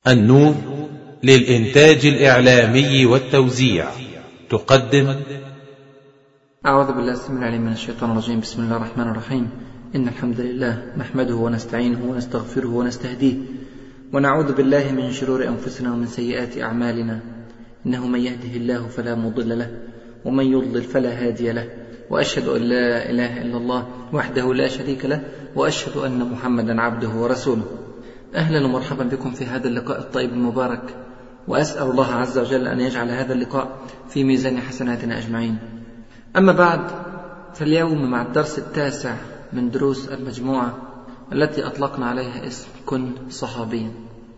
النور للإنتاج الإعلامي والتوزيع تقدم أعوذ بالله السميع العليم من الشيطان الرجيم بسم الله الرحمن الرحيم إن الحمد لله نحمده ونستعينه ونستغفره ونستهديه ونعوذ بالله من شرور أنفسنا ومن سيئات أعمالنا إنه من يهده الله فلا مضل له ومن يضلل فلا هادي له وأشهد أن لا إله إلا الله وحده لا شريك له وأشهد أن محمدا عبده ورسوله أهلا ومرحبا بكم في هذا اللقاء الطيب المبارك وأسأل الله عز وجل أن يجعل هذا اللقاء في ميزان حسناتنا أجمعين أما بعد فاليوم مع الدرس التاسع من دروس المجموعة التي أطلقنا عليها اسم كن صحابيا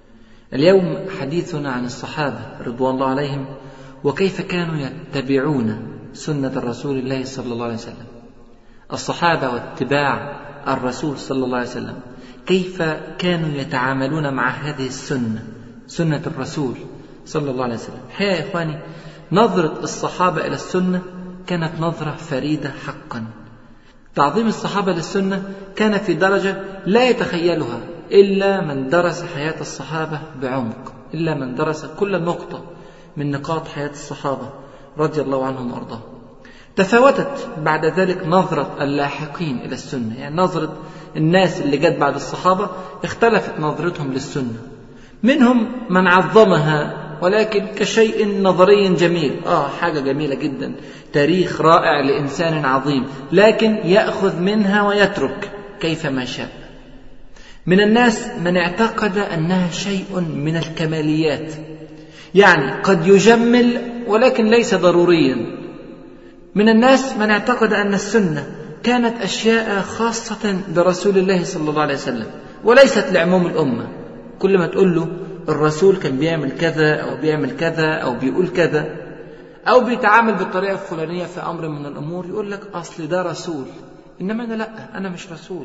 اليوم حديثنا عن الصحابة رضوان الله عليهم وكيف كانوا يتبعون سنة الرسول الله صلى الله عليه وسلم الصحابة واتباع الرسول صلى الله عليه وسلم كيف كانوا يتعاملون مع هذه السنة سنة الرسول صلى الله عليه وسلم الحقيقة يا إخواني نظرة الصحابة إلى السنة كانت نظرة فريدة حقا تعظيم الصحابة للسنة كان في درجة لا يتخيلها إلا من درس حياة الصحابة بعمق إلا من درس كل نقطة من نقاط حياة الصحابة رضي الله عنهم وأرضاهم تفاوتت بعد ذلك نظرة اللاحقين إلى السنة يعني نظرة الناس اللي جت بعد الصحابة اختلفت نظرتهم للسنة منهم من عظمها ولكن كشيء نظري جميل آه حاجة جميلة جدا تاريخ رائع لإنسان عظيم لكن يأخذ منها ويترك كيفما شاء من الناس من اعتقد أنها شيء من الكماليات يعني قد يجمل ولكن ليس ضروريا من الناس من اعتقد أن السنة كانت أشياء خاصة برسول الله صلى الله عليه وسلم وليست لعموم الأمة كل ما تقول له الرسول كان بيعمل كذا أو بيعمل كذا أو بيقول كذا أو بيتعامل بالطريقة الفلانية في أمر من الأمور يقول لك أصل ده رسول إنما أنا لا أنا مش رسول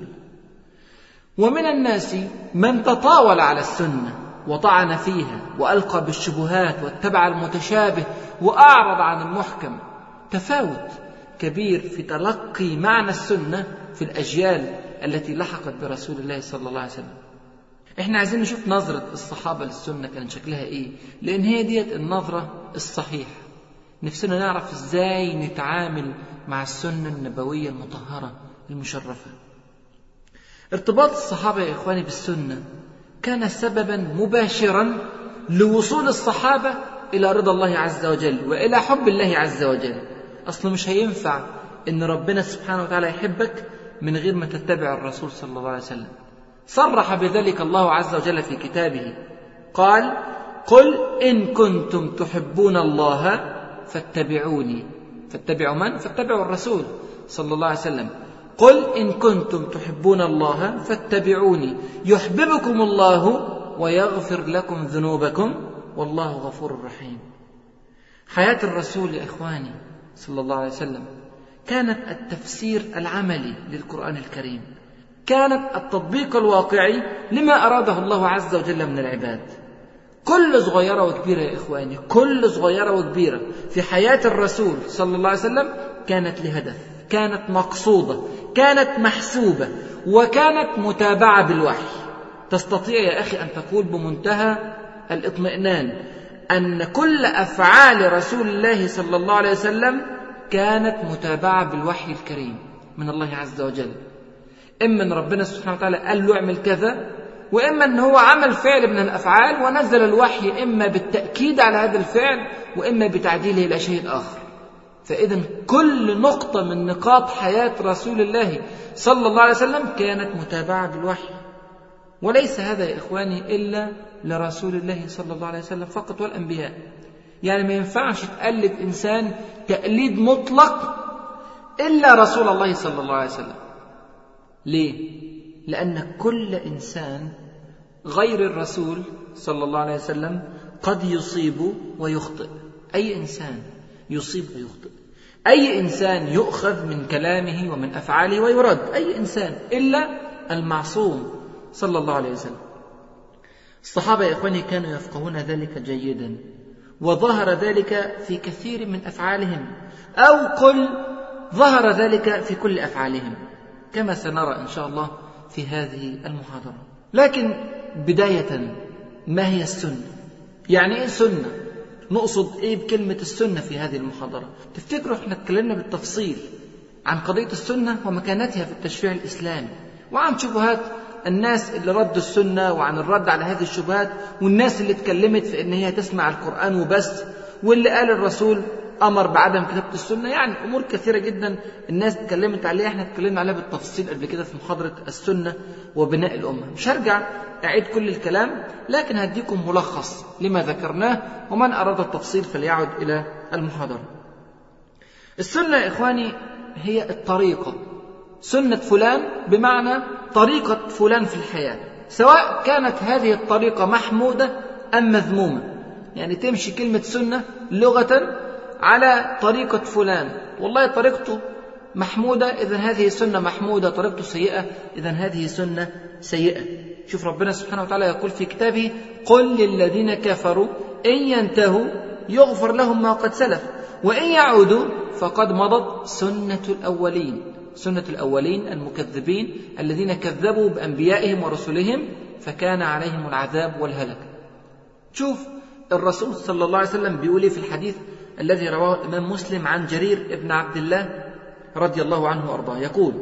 ومن الناس من تطاول على السنة وطعن فيها والقى بالشبهات واتبع المتشابه واعرض عن المحكم تفاوت كبير في تلقي معنى السنه في الاجيال التي لحقت برسول الله صلى الله عليه وسلم احنا عايزين نشوف نظرة الصحابة للسنة كان شكلها ايه لان هي ديت النظرة الصحيحة نفسنا نعرف ازاي نتعامل مع السنة النبوية المطهرة المشرفة ارتباط الصحابة يا اخواني بالسنة كان سببا مباشرا لوصول الصحابه الى رضا الله عز وجل والى حب الله عز وجل اصله مش هينفع ان ربنا سبحانه وتعالى يحبك من غير ما تتبع الرسول صلى الله عليه وسلم صرح بذلك الله عز وجل في كتابه قال قل ان كنتم تحبون الله فاتبعوني فاتبعوا من فاتبعوا الرسول صلى الله عليه وسلم قل إن كنتم تحبون الله فاتبعوني يحببكم الله ويغفر لكم ذنوبكم والله غفور رحيم حياة الرسول يا إخواني صلى الله عليه وسلم كانت التفسير العملي للقرآن الكريم كانت التطبيق الواقعي لما أراده الله عز وجل من العباد كل صغيرة وكبيرة يا إخواني كل صغيرة وكبيرة في حياة الرسول صلى الله عليه وسلم كانت لهدف كانت مقصودة كانت محسوبة وكانت متابعة بالوحي تستطيع يا أخي أن تقول بمنتهى الاطمئنان أن كل أفعال رسول الله صلى الله عليه وسلم كانت متابعة بالوحي الكريم من الله عز وجل إما أن ربنا سبحانه وتعالى قال له اعمل كذا وإما أن هو عمل فعل من الأفعال ونزل الوحي إما بالتأكيد على هذا الفعل وإما بتعديله إلى شيء آخر فإذا كل نقطة من نقاط حياة رسول الله صلى الله عليه وسلم كانت متابعة بالوحي وليس هذا يا إخواني إلا لرسول الله صلى الله عليه وسلم فقط والأنبياء يعني ما ينفعش تقلد إنسان تقليد مطلق إلا رسول الله صلى الله عليه وسلم ليه؟ لأن كل إنسان غير الرسول صلى الله عليه وسلم قد يصيب ويخطئ أي إنسان يصيب ويخطئ أي إنسان يؤخذ من كلامه ومن أفعاله ويرد أي إنسان إلا المعصوم صلى الله عليه وسلم الصحابة يا إخواني كانوا يفقهون ذلك جيدا وظهر ذلك في كثير من أفعالهم أو قل ظهر ذلك في كل أفعالهم كما سنرى إن شاء الله في هذه المحاضرة لكن بداية ما هي السنة يعني إيه سنة نقصد إيه بكلمة السنة في هذه المحاضرة تفتكروا إحنا اتكلمنا بالتفصيل عن قضية السنة ومكانتها في التشريع الإسلامي وعن شبهات الناس اللي ردوا السنة وعن الرد على هذه الشبهات والناس اللي اتكلمت في ان هي تسمع القرآن وبس واللي قال الرسول امر بعدم كتابة السنة يعني امور كثيرة جدا الناس اتكلمت عليها احنا اتكلمنا عليها بالتفصيل قبل كده في محاضرة السنة وبناء الامة مش هرجع اعيد كل الكلام لكن هديكم ملخص لما ذكرناه ومن اراد التفصيل فليعد الى المحاضرة السنة يا اخواني هي الطريقة سنة فلان بمعنى طريقة فلان في الحياة سواء كانت هذه الطريقة محمودة أم مذمومة يعني تمشي كلمة سنة لغة على طريقة فلان والله طريقته محمودة إذا هذه سنة محمودة طريقته سيئة إذا هذه سنة سيئة شوف ربنا سبحانه وتعالى يقول في كتابه قل للذين كفروا إن ينتهوا يغفر لهم ما قد سلف وإن يعودوا فقد مضت سنة الأولين سنة الأولين المكذبين الذين كذبوا بأنبيائهم ورسلهم فكان عليهم العذاب والهلك شوف الرسول صلى الله عليه وسلم بيقول في الحديث الذي رواه الإمام مسلم عن جرير بن عبد الله رضي الله عنه وأرضاه يقول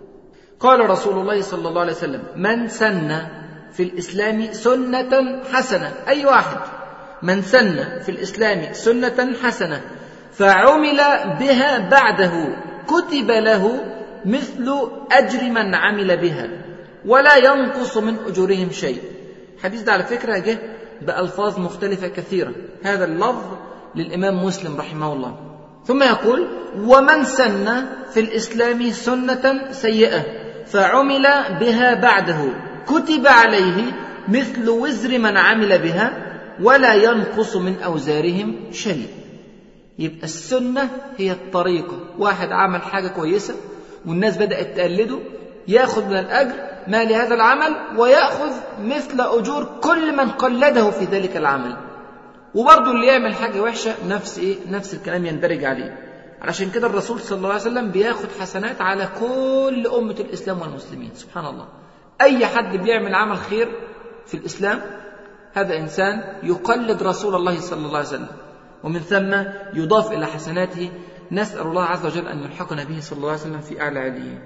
قال رسول الله صلى الله عليه وسلم من سن في الإسلام سنة حسنة أي واحد من سن في الإسلام سنة حسنة فعمل بها بعده كتب له مثل أجر من عمل بها ولا ينقص من أجورهم شيء الحديث ده على فكرة جه بألفاظ مختلفة كثيرة هذا اللفظ للإمام مسلم رحمه الله ثم يقول ومن سن في الإسلام سنة سيئة فعمل بها بعده كتب عليه مثل وزر من عمل بها ولا ينقص من أوزارهم شيء يبقى السنة هي الطريقة واحد عمل حاجة كويسة والناس بدأت تقلده ياخذ من الأجر ما لهذا العمل ويأخذ مثل أجور كل من قلده في ذلك العمل وبرضه اللي يعمل حاجة وحشة نفس إيه؟ نفس الكلام يندرج عليه علشان كده الرسول صلى الله عليه وسلم بياخد حسنات على كل أمة الإسلام والمسلمين سبحان الله أي حد بيعمل عمل خير في الإسلام هذا إنسان يقلد رسول الله صلى الله عليه وسلم ومن ثم يضاف إلى حسناته نسأل الله عز وجل أن يلحقنا به صلى الله عليه وسلم في أعلى عليين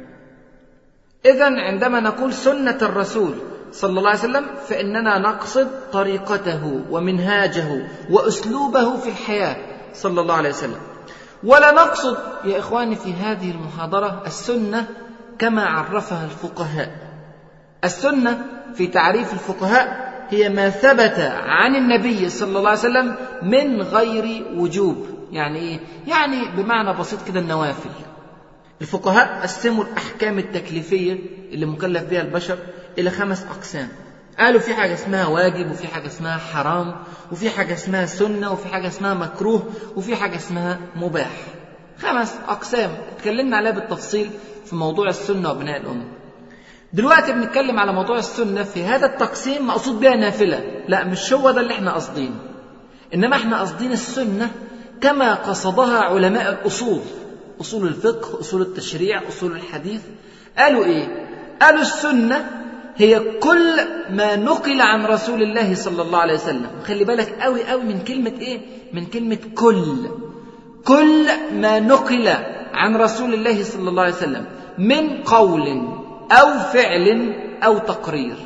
إذا عندما نقول سنة الرسول صلى الله عليه وسلم فإننا نقصد طريقته ومنهاجه وأسلوبه في الحياة صلى الله عليه وسلم ولا نقصد يا إخواني في هذه المحاضرة السنة كما عرفها الفقهاء السنة في تعريف الفقهاء هي ما ثبت عن النبي صلى الله عليه وسلم من غير وجوب يعني ايه يعني بمعنى بسيط كده النوافل الفقهاء قسموا الاحكام التكليفيه اللي مكلف بها البشر الى خمس اقسام قالوا في حاجه اسمها واجب وفي حاجه اسمها حرام وفي حاجه اسمها سنه وفي حاجه اسمها مكروه وفي حاجه اسمها مباح خمس اقسام اتكلمنا عليها بالتفصيل في موضوع السنه وبناء الامه دلوقتي بنتكلم على موضوع السنه في هذا التقسيم مقصود بها نافله لا مش هو ده اللي احنا قاصدينه انما احنا قاصدين السنه كما قصدها علماء الاصول اصول الفقه اصول التشريع اصول الحديث قالوا ايه قالوا السنه هي كل ما نقل عن رسول الله صلى الله عليه وسلم خلي بالك قوي قوي من كلمه ايه من كلمه كل كل ما نقل عن رسول الله صلى الله عليه وسلم من قول او فعل او تقرير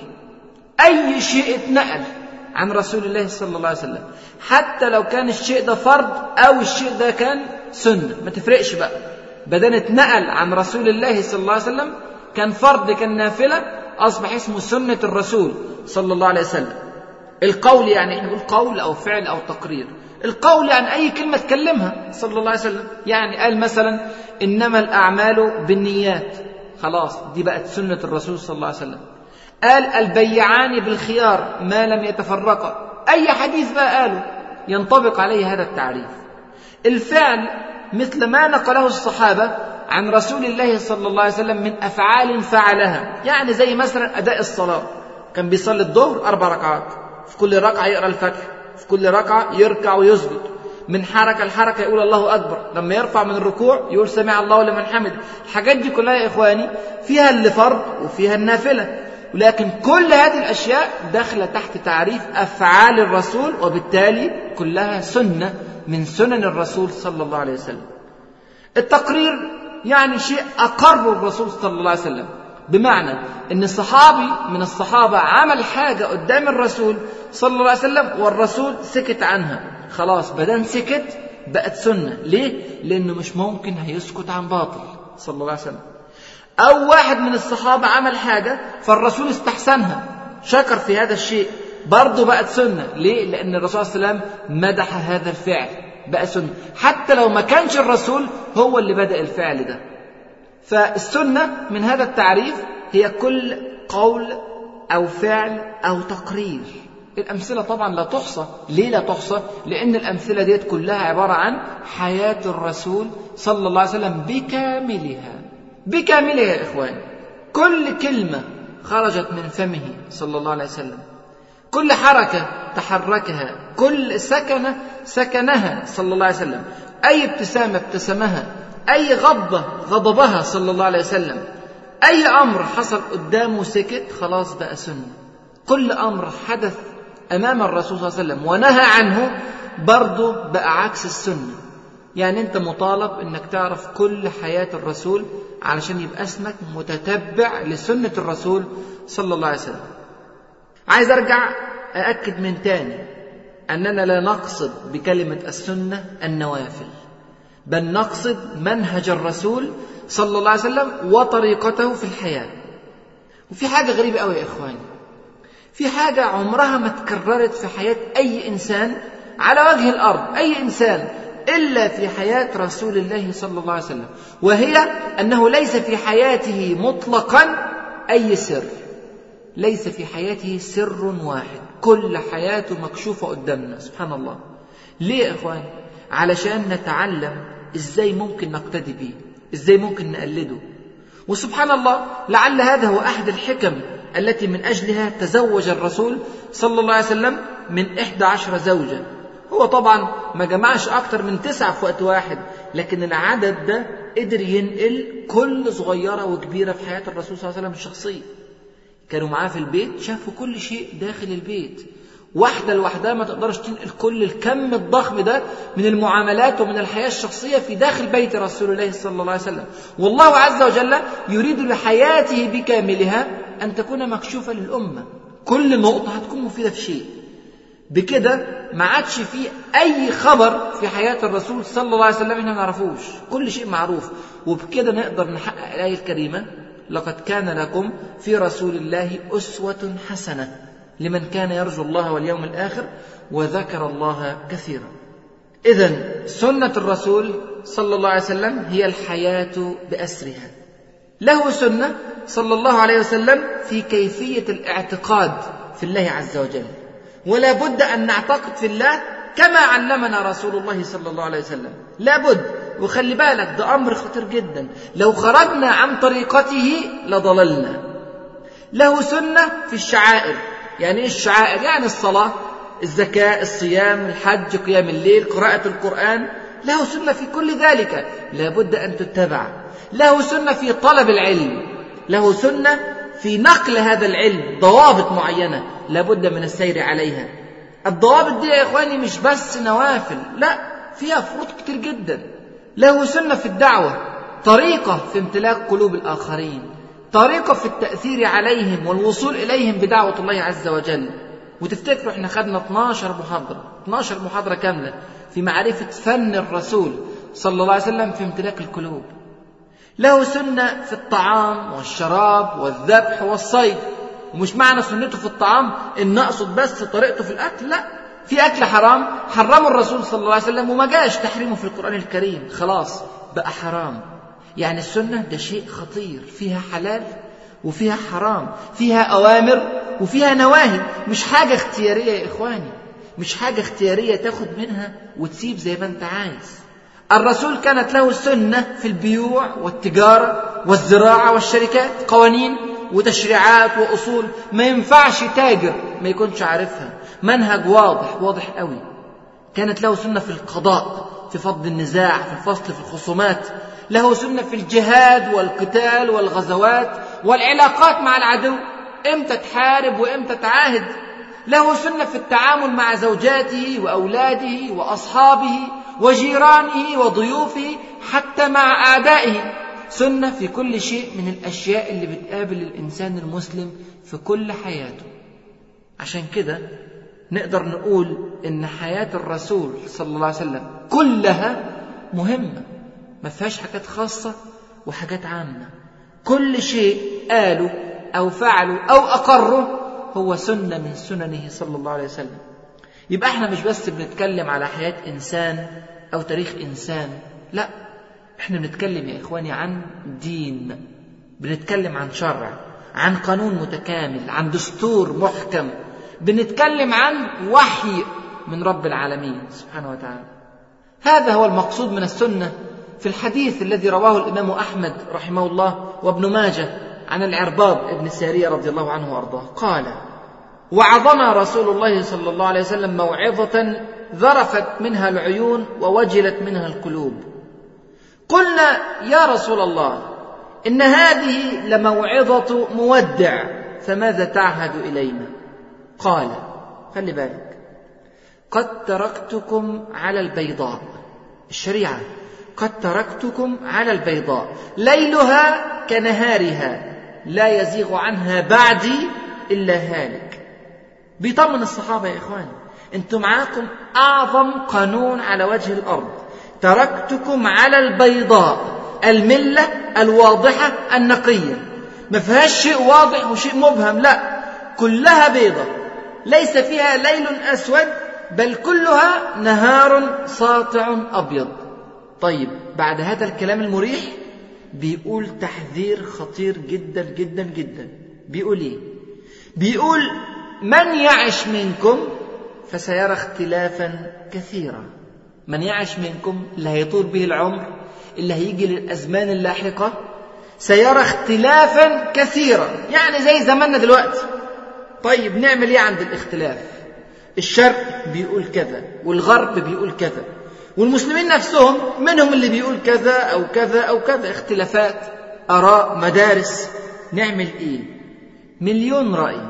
اي شيء اتنقل عن رسول الله صلى الله عليه وسلم حتى لو كان الشيء ده فرض او الشيء ده كان سنه ما تفرقش بقى بدل اتنقل عن رسول الله صلى الله عليه وسلم كان فرض كان نافله اصبح اسمه سنه الرسول صلى الله عليه وسلم القول يعني احنا نقول قول او فعل او تقرير القول يعني اي كلمه تكلمها صلى الله عليه وسلم يعني قال مثلا انما الاعمال بالنيات خلاص دي بقت سنه الرسول صلى الله عليه وسلم قال البيعان بالخيار ما لم يتفرقا اي حديث بقى قاله ينطبق عليه هذا التعريف الفعل مثل ما نقله الصحابه عن رسول الله صلى الله عليه وسلم من افعال فعلها يعني زي مثلا اداء الصلاه كان بيصلي الظهر اربع ركعات في كل ركعه يقرا الفتح في كل ركعه يركع ويسجد من حركه لحركه يقول الله اكبر لما يرفع من الركوع يقول سمع الله لمن حمد الحاجات دي كلها يا اخواني فيها اللي فرض وفيها النافله ولكن كل هذه الأشياء داخلة تحت تعريف أفعال الرسول وبالتالي كلها سنة من سنن الرسول صلى الله عليه وسلم التقرير يعني شيء أقر الرسول صلى الله عليه وسلم بمعنى ان صحابي من الصحابة عمل حاجة قدام الرسول صلى الله عليه وسلم والرسول سكت عنها خلاص بدل سكت بقت سنة ليه؟ لأنه مش ممكن هيسكت عن باطل صلى الله عليه وسلم أو واحد من الصحابة عمل حاجة فالرسول استحسنها شكر في هذا الشيء برضه بقت سنة ليه؟ لأن الرسول صلى الله عليه وسلم مدح هذا الفعل بقى سنة حتى لو ما كانش الرسول هو اللي بدأ الفعل ده فالسنة من هذا التعريف هي كل قول أو فعل أو تقرير الأمثلة طبعا لا تحصى ليه لا تحصى لأن الأمثلة ديت كلها عبارة عن حياة الرسول صلى الله عليه وسلم بكاملها بكاملها يا إخواني كل كلمة خرجت من فمه صلى الله عليه وسلم كل حركة تحركها كل سكنة سكنها صلى الله عليه وسلم أي ابتسامة ابتسمها أي غضبة غضبها صلى الله عليه وسلم أي أمر حصل قدامه سكت خلاص بقى سنة كل أمر حدث أمام الرسول صلى الله عليه وسلم ونهى عنه برضه بقى عكس السنة يعني أنت مطالب أنك تعرف كل حياة الرسول علشان يبقى اسمك متتبع لسنة الرسول صلى الله عليه وسلم عايز أرجع أأكد من تاني أننا لا نقصد بكلمة السنة النوافل بل نقصد منهج الرسول صلى الله عليه وسلم وطريقته في الحياة وفي حاجة غريبة قوي يا إخواني في حاجة عمرها ما تكررت في حياة أي إنسان على وجه الأرض أي إنسان إلا في حياة رسول الله صلى الله عليه وسلم وهي أنه ليس في حياته مطلقا أي سر ليس في حياته سر واحد كل حياته مكشوفة قدامنا سبحان الله ليه يا إخواني علشان نتعلم إزاي ممكن نقتدي به إزاي ممكن نقلده وسبحان الله لعل هذا هو أحد الحكم التي من أجلها تزوج الرسول صلى الله عليه وسلم من إحدى عشر زوجة هو طبعا ما جمعش أكتر من تسعة في وقت واحد لكن العدد ده قدر ينقل كل صغيرة وكبيرة في حياة الرسول صلى الله عليه وسلم الشخصية كانوا معاه في البيت شافوا كل شيء داخل البيت واحدة لوحدها ما تقدرش تنقل كل الكم الضخم ده من المعاملات ومن الحياة الشخصية في داخل بيت رسول الله صلى الله عليه وسلم والله عز وجل يريد لحياته بكاملها أن تكون مكشوفة للأمة كل نقطة هتكون مفيدة في شيء بكده ما عادش في أي خبر في حياة الرسول صلى الله عليه وسلم احنا ما نعرفوش كل شيء معروف وبكده نقدر نحقق الآية الكريمة لقد كان لكم في رسول الله أسوة حسنة لمن كان يرجو الله واليوم الآخر وذكر الله كثيرا إذا سنة الرسول صلى الله عليه وسلم هي الحياة بأسرها له سنة صلى الله عليه وسلم في كيفية الاعتقاد في الله عز وجل ولا بد أن نعتقد في الله كما علمنا رسول الله صلى الله عليه وسلم لا بد وخلي بالك ده أمر خطير جدا لو خرجنا عن طريقته لضللنا له سنة في الشعائر يعني ايه الشعائر يعني الصلاة الزكاة الصيام الحج قيام الليل قراءة القرآن له سنة في كل ذلك لا بد أن تتبع له سنة في طلب العلم له سنة في نقل هذا العلم ضوابط معينة لا بد من السير عليها الضوابط دي يا إخواني مش بس نوافل لا فيها فروض كتير جدا له سنة في الدعوة طريقة في امتلاك قلوب الآخرين طريقة في التأثير عليهم والوصول إليهم بدعوة الله عز وجل وتفتكروا احنا خدنا 12 محاضرة 12 محاضرة كاملة في معرفة فن الرسول صلى الله عليه وسلم في امتلاك القلوب له سنة في الطعام والشراب والذبح والصيد ومش معنى سنته في الطعام ان اقصد بس طريقته في الاكل لا في اكل حرام حرمه الرسول صلى الله عليه وسلم وما جاش تحريمه في القران الكريم خلاص بقى حرام يعني السنه ده شيء خطير فيها حلال وفيها حرام فيها اوامر وفيها نواهي مش حاجه اختياريه يا اخواني مش حاجه اختياريه تاخد منها وتسيب زي ما انت عايز الرسول كانت له سنه في البيوع والتجاره والزراعه والشركات قوانين وتشريعات واصول ما ينفعش تاجر ما يكونش عارفها منهج واضح واضح قوي كانت له سنه في القضاء في فض النزاع في الفصل في الخصومات له سنه في الجهاد والقتال والغزوات والعلاقات مع العدو امتى تحارب وامتى تعاهد له سنة في التعامل مع زوجاته وأولاده وأصحابه وجيرانه وضيوفه حتى مع أعدائه سنة في كل شيء من الأشياء اللي بتقابل الإنسان المسلم في كل حياته عشان كده نقدر نقول إن حياة الرسول صلى الله عليه وسلم كلها مهمة ما فيهاش حاجات خاصة وحاجات عامة كل شيء قالوا أو فعلوا أو أقروا هو سنة من سننه صلى الله عليه وسلم يبقى احنا مش بس بنتكلم على حياة إنسان أو تاريخ إنسان لا احنا بنتكلم يا إخواني عن دين بنتكلم عن شرع عن قانون متكامل عن دستور محكم بنتكلم عن وحي من رب العالمين سبحانه وتعالى هذا هو المقصود من السنة في الحديث الذي رواه الإمام أحمد رحمه الله وابن ماجه عن العرباض ابن سارية رضي الله عنه وأرضاه قال وعظنا رسول الله صلى الله عليه وسلم موعظة ذرفت منها العيون ووجلت منها القلوب قلنا يا رسول الله إن هذه لموعظة مودع فماذا تعهد إلينا قال خلي بالك قد تركتكم على البيضاء الشريعة قد تركتكم على البيضاء ليلها كنهارها لا يزيغ عنها بعدي إلا هالك بيطمن الصحابة يا إخواني أنتم معاكم أعظم قانون على وجه الأرض تركتكم على البيضاء الملة الواضحة النقية ما فيهاش شيء واضح وشيء مبهم لا كلها بيضة ليس فيها ليل أسود بل كلها نهار ساطع أبيض طيب بعد هذا الكلام المريح بيقول تحذير خطير جدا جدا جدا بيقول ايه بيقول من يعش منكم فسيرى اختلافا كثيرا من يعش منكم اللي هيطول به العمر اللي هيجي للأزمان اللاحقة سيرى اختلافا كثيرا يعني زي زماننا دلوقتي طيب نعمل ايه عند الاختلاف الشرق بيقول كذا والغرب بيقول كذا والمسلمين نفسهم منهم اللي بيقول كذا أو كذا أو كذا اختلافات آراء مدارس نعمل إيه مليون رأي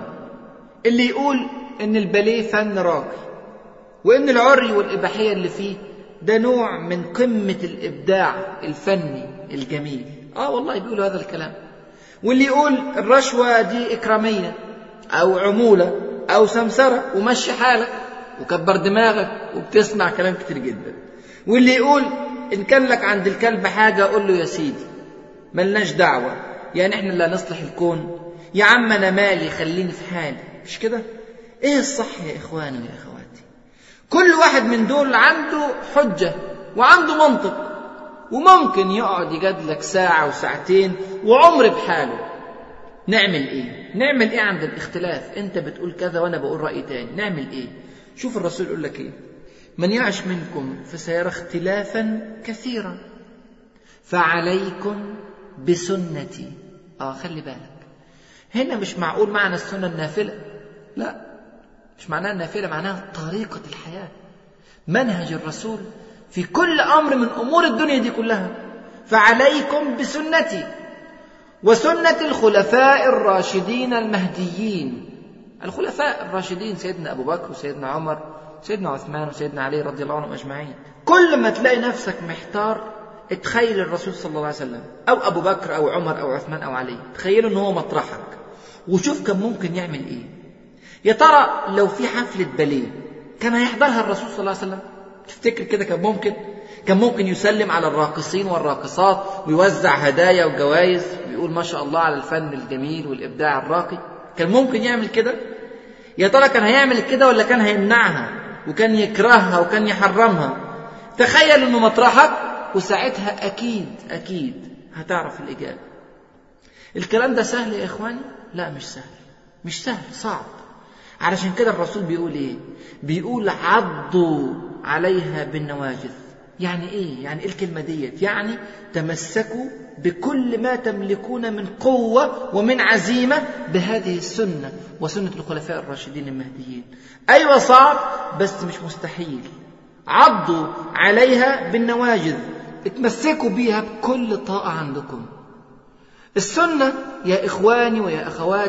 اللي يقول إن الباليه فن راقي وإن العري والإباحية اللي فيه ده نوع من قمة الإبداع الفني الجميل آه والله بيقولوا هذا الكلام واللي يقول الرشوة دي إكرامية أو عمولة أو سمسرة ومشي حالك وكبر دماغك وبتسمع كلام كتير جدا واللي يقول إن كان لك عند الكلب حاجة قول له يا سيدي ملناش دعوة يعني إحنا اللي هنصلح الكون يا عم أنا مالي خليني في حالي مش كده إيه الصح يا إخواني ويا أخواتي كل واحد من دول عنده حجة وعنده منطق وممكن يقعد يجادلك ساعة وساعتين وعمر بحاله نعمل ايه نعمل ايه عند الاختلاف انت بتقول كذا وانا بقول رأي تاني نعمل ايه شوف الرسول يقول لك ايه من يعش منكم فسيرى اختلافا كثيرا فعليكم بسنتي اه خلي بالك هنا مش معقول معنى السنة النافلة لا مش معناها النافلة معناها طريقة الحياة منهج الرسول في كل أمر من أمور الدنيا دي كلها فعليكم بسنتي وسنة الخلفاء الراشدين المهديين الخلفاء الراشدين سيدنا أبو بكر وسيدنا عمر سيدنا عثمان وسيدنا علي رضي الله عنهم أجمعين كل ما تلاقي نفسك محتار اتخيل الرسول صلى الله عليه وسلم أو أبو بكر أو عمر أو عثمان أو علي تخيلوا أن هو مطرحك وشوف كان ممكن يعمل إيه يا ترى لو في حفلة باليه كان هيحضرها الرسول صلى الله عليه وسلم تفتكر كده كان ممكن كان ممكن يسلم على الراقصين والراقصات ويوزع هدايا وجوائز ويقول ما شاء الله على الفن الجميل والإبداع الراقي كان ممكن يعمل كده يا ترى كان هيعمل كده ولا كان هيمنعها وكان يكرهها وكان يحرمها تخيل انه مطرحك وساعتها اكيد اكيد هتعرف الاجابه الكلام ده سهل يا اخواني لا مش سهل مش سهل صعب علشان كده الرسول بيقول ايه بيقول عضوا عليها بالنواجذ يعني ايه يعني ايه الكلمه ديت يعني تمسكوا بكل ما تملكون من قوه ومن عزيمه بهذه السنه وسنه الخلفاء الراشدين المهديين ايوه صعب بس مش مستحيل عضوا عليها بالنواجذ اتمسكوا بيها بكل طاقه عندكم السنه يا اخواني ويا اخواتي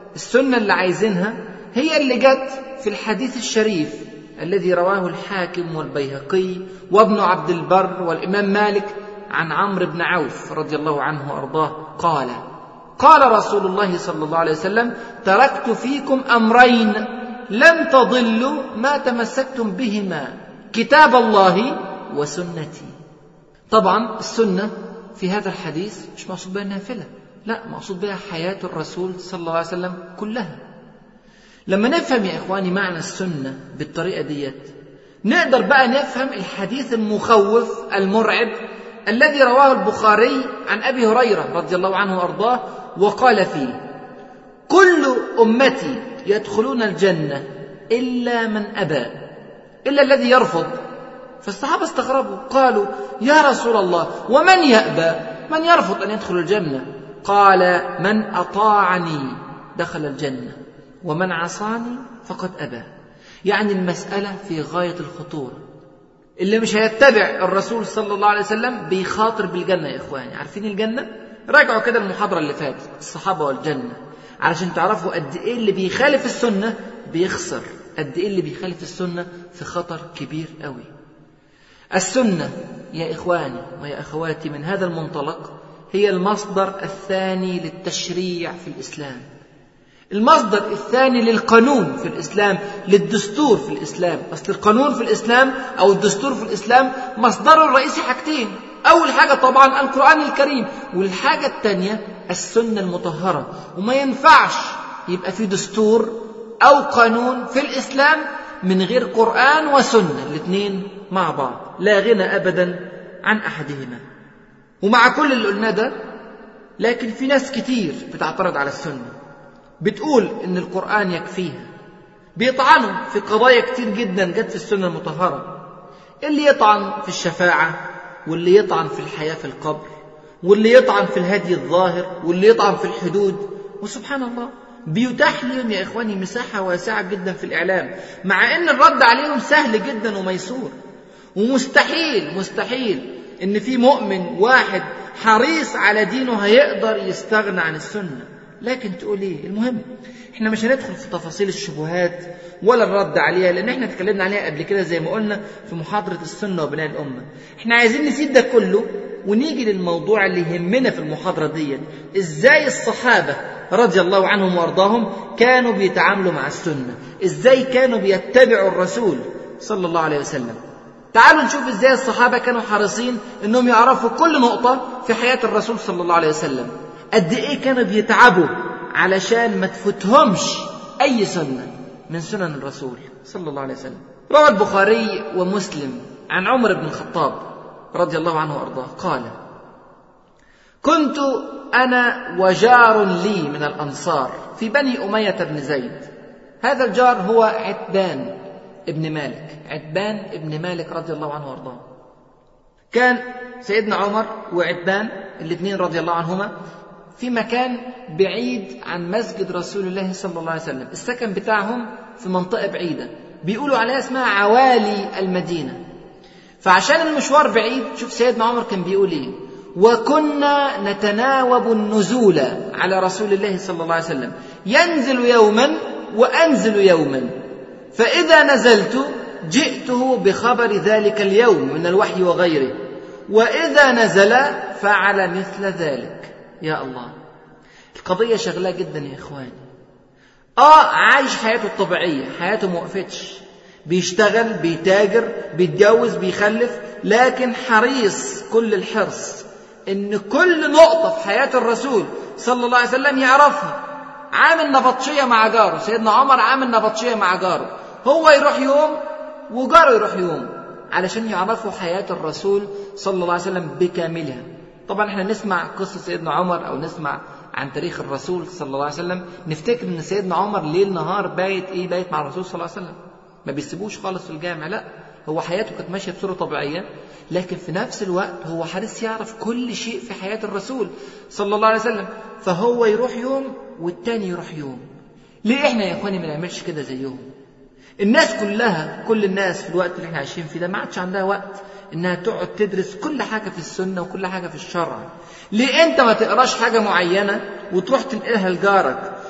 السنة اللي عايزينها هي اللي جت في الحديث الشريف الذي رواه الحاكم والبيهقي وابن عبد البر والإمام مالك عن عمرو بن عوف رضي الله عنه وأرضاه قال قال رسول الله صلى الله عليه وسلم تركت فيكم أمرين لن تضلوا ما تمسكتم بهما كتاب الله وسنتي طبعا السنة في هذا الحديث مش مقصود بها النافلة لا مقصود بها حياة الرسول صلى الله عليه وسلم كلها لما نفهم يا إخواني معنى السنة بالطريقة ديت نقدر بقى نفهم الحديث المخوف المرعب الذي رواه البخاري عن أبي هريرة رضي الله عنه وأرضاه وقال فيه كل أمتي يدخلون الجنة إلا من أبى إلا الذي يرفض فالصحابة استغربوا قالوا يا رسول الله ومن يأبى من يرفض أن يدخل الجنة قال من أطاعني دخل الجنة ومن عصاني فقد أبى يعني المسألة في غاية الخطورة اللي مش هيتبع الرسول صلى الله عليه وسلم بيخاطر بالجنة يا إخواني عارفين الجنة؟ راجعوا كده المحاضرة اللي فاتت الصحابة والجنة علشان تعرفوا قد إيه اللي بيخالف السنة بيخسر قد إيه اللي بيخالف السنة في خطر كبير قوي السنة يا إخواني ويا أخواتي من هذا المنطلق هي المصدر الثاني للتشريع في الإسلام المصدر الثاني للقانون في الإسلام للدستور في الإسلام أصل القانون في الإسلام أو الدستور في الإسلام مصدره الرئيسي حاجتين أول حاجة طبعا القرآن الكريم والحاجة الثانية السنة المطهرة وما ينفعش يبقى في دستور أو قانون في الإسلام من غير قرآن وسنة الاثنين مع بعض لا غنى أبدا عن أحدهما ومع كل اللي قلناه ده لكن في ناس كتير بتعترض على السنة بتقول إن القرآن يكفيها بيطعنوا في قضايا كتير جدا جت في السنة المطهرة اللي يطعن في الشفاعة واللي يطعن في الحياة في القبر واللي يطعن في الهدي الظاهر واللي يطعن في الحدود وسبحان الله بيتاح لهم يا إخواني مساحة واسعة جدا في الإعلام مع أن الرد عليهم سهل جدا وميسور ومستحيل مستحيل ان في مؤمن واحد حريص على دينه هيقدر يستغنى عن السنه لكن تقول ايه المهم احنا مش هندخل في تفاصيل الشبهات ولا الرد عليها لان احنا اتكلمنا عليها قبل كده زي ما قلنا في محاضره السنه وبناء الامه احنا عايزين نسيب ده كله ونيجي للموضوع اللي يهمنا في المحاضره ديت ازاي الصحابه رضي الله عنهم وارضاهم كانوا بيتعاملوا مع السنه ازاي كانوا بيتبعوا الرسول صلى الله عليه وسلم تعالوا نشوف ازاي الصحابة كانوا حريصين انهم يعرفوا كل نقطة في حياة الرسول صلى الله عليه وسلم قد ايه كانوا بيتعبوا علشان ما تفوتهمش اي سنة من سنن الرسول صلى الله عليه وسلم روى البخاري ومسلم عن عمر بن الخطاب رضي الله عنه وارضاه قال كنت انا وجار لي من الانصار في بني اميه بن زيد هذا الجار هو عتبان ابن مالك عتبان ابن مالك رضي الله عنه وارضاه كان سيدنا عمر وعتبان الاثنين رضي الله عنهما في مكان بعيد عن مسجد رسول الله صلى الله عليه وسلم السكن بتاعهم في منطقة بعيدة بيقولوا عليها اسمها عوالي المدينة فعشان المشوار بعيد شوف سيدنا عمر كان بيقول ايه وكنا نتناوب النزول على رسول الله صلى الله عليه وسلم ينزل يوما وانزل يوما فإذا نزلت جئته بخبر ذلك اليوم من الوحي وغيره وإذا نزل فعل مثل ذلك يا الله القضية شغلة جدا يا إخواني آه عايش حياته الطبيعية حياته موقفتش بيشتغل بيتاجر بيتجوز بيخلف لكن حريص كل الحرص إن كل نقطة في حياة الرسول صلى الله عليه وسلم يعرفها عامل نبطشية مع جاره سيدنا عمر عامل نبطشية مع جاره هو يروح يوم وجاره يروح يوم علشان يعرفوا حياة الرسول صلى الله عليه وسلم بكاملها طبعا احنا نسمع قصة سيدنا عمر أو نسمع عن تاريخ الرسول صلى الله عليه وسلم نفتكر ان سيدنا عمر ليل نهار بايت ايه بايت مع الرسول صلى الله عليه وسلم ما بيسيبوش خالص في الجامع لا هو حياته كانت ماشيه بصوره طبيعيه لكن في نفس الوقت هو حريص يعرف كل شيء في حياه الرسول صلى الله عليه وسلم فهو يروح يوم والتاني يروح يوم ليه احنا يا اخواني ما نعملش كده زيهم الناس كلها كل الناس في الوقت اللي احنا عايشين فيه ده ما عادش عندها وقت انها تقعد تدرس كل حاجه في السنه وكل حاجه في الشرع ليه انت ما تقراش حاجه معينه وتروح تنقلها لجارك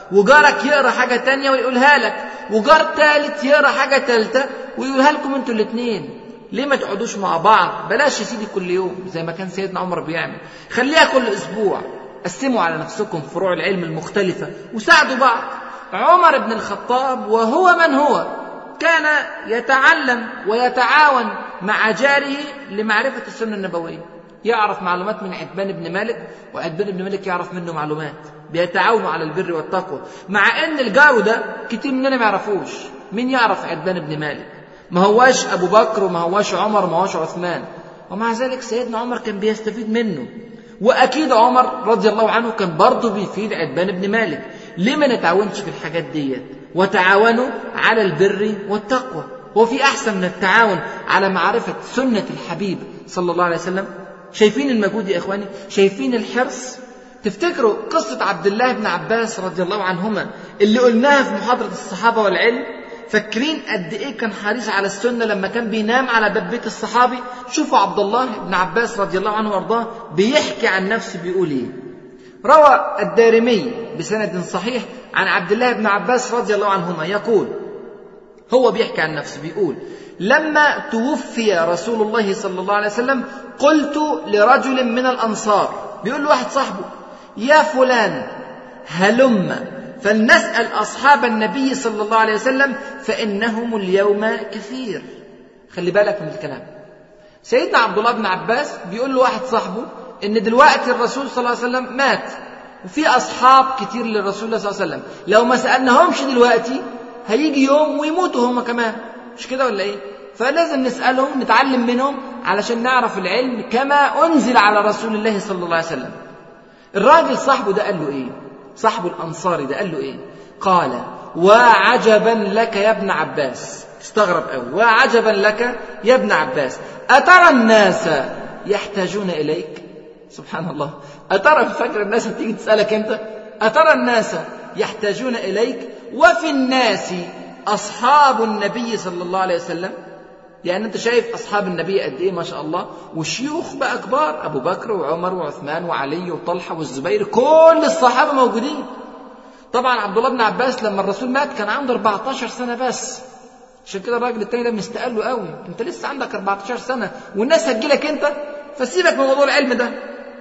وجارك يقرا حاجه تانية ويقولها لك وجار تالت يقرا حاجه تالتة ويقولها لكم انتوا الاثنين ليه ما تقعدوش مع بعض بلاش يا سيدي كل يوم زي ما كان سيدنا عمر بيعمل خليها كل اسبوع قسموا على نفسكم فروع العلم المختلفه وساعدوا بعض عمر بن الخطاب وهو من هو كان يتعلم ويتعاون مع جاره لمعرفه السنه النبويه يعرف معلومات من عتبان بن مالك وعتبان بن مالك يعرف منه معلومات بيتعاونوا على البر والتقوى مع ان الجار ده كتير مننا ما يعرفوش مين يعرف عتبان بن مالك ما هواش ابو بكر وما هواش عمر وما هواش عثمان ومع ذلك سيدنا عمر كان بيستفيد منه واكيد عمر رضي الله عنه كان برضه بيفيد عتبان بن مالك ليه ما نتعاونش في الحاجات ديت وتعاونوا على البر والتقوى هو في احسن من التعاون على معرفه سنه الحبيب صلى الله عليه وسلم شايفين المجهود يا اخواني شايفين الحرص تفتكروا قصة عبد الله بن عباس رضي الله عنهما اللي قلناها في محاضرة الصحابة والعلم فاكرين قد ايه كان حريص على السنة لما كان بينام على باب بيت الصحابي شوفوا عبد الله بن عباس رضي الله عنه وارضاه بيحكي عن نفسه بيقول ايه روى الدارمي بسند صحيح عن عبد الله بن عباس رضي الله عنهما يقول هو بيحكي عن نفسه بيقول لما توفي رسول الله صلى الله عليه وسلم قلت لرجل من الانصار بيقول له واحد صاحبه يا فلان هلم فلنسال اصحاب النبي صلى الله عليه وسلم فانهم اليوم كثير خلي بالك من الكلام سيدنا عبد الله بن عباس بيقول له واحد صاحبه ان دلوقتي الرسول صلى الله عليه وسلم مات وفي اصحاب كتير للرسول صلى الله عليه وسلم لو ما سالناهمش دلوقتي هيجي يوم ويموتوا هم كمان مش كده ولا ايه فلازم نسالهم نتعلم منهم علشان نعرف العلم كما انزل على رسول الله صلى الله عليه وسلم الراجل صاحبه ده قال له ايه صاحبه الانصاري ده قال له ايه قال وعجبا لك يا ابن عباس استغرب قوي وعجبا لك يا ابن عباس اترى الناس يحتاجون اليك سبحان الله اترى فاكر الناس هتيجي تسالك انت اترى الناس يحتاجون اليك وفي الناس اصحاب النبي صلى الله عليه وسلم يعني انت شايف اصحاب النبي قد ايه ما شاء الله وشيوخ بقى كبار ابو بكر وعمر وعثمان وعلي وطلحه والزبير كل الصحابه موجودين طبعا عبد الله بن عباس لما الرسول مات كان عنده 14 سنه بس عشان كده الراجل التاني ده مستقل له قوي انت لسه عندك 14 سنه والناس هتجيلك انت فسيبك من موضوع العلم ده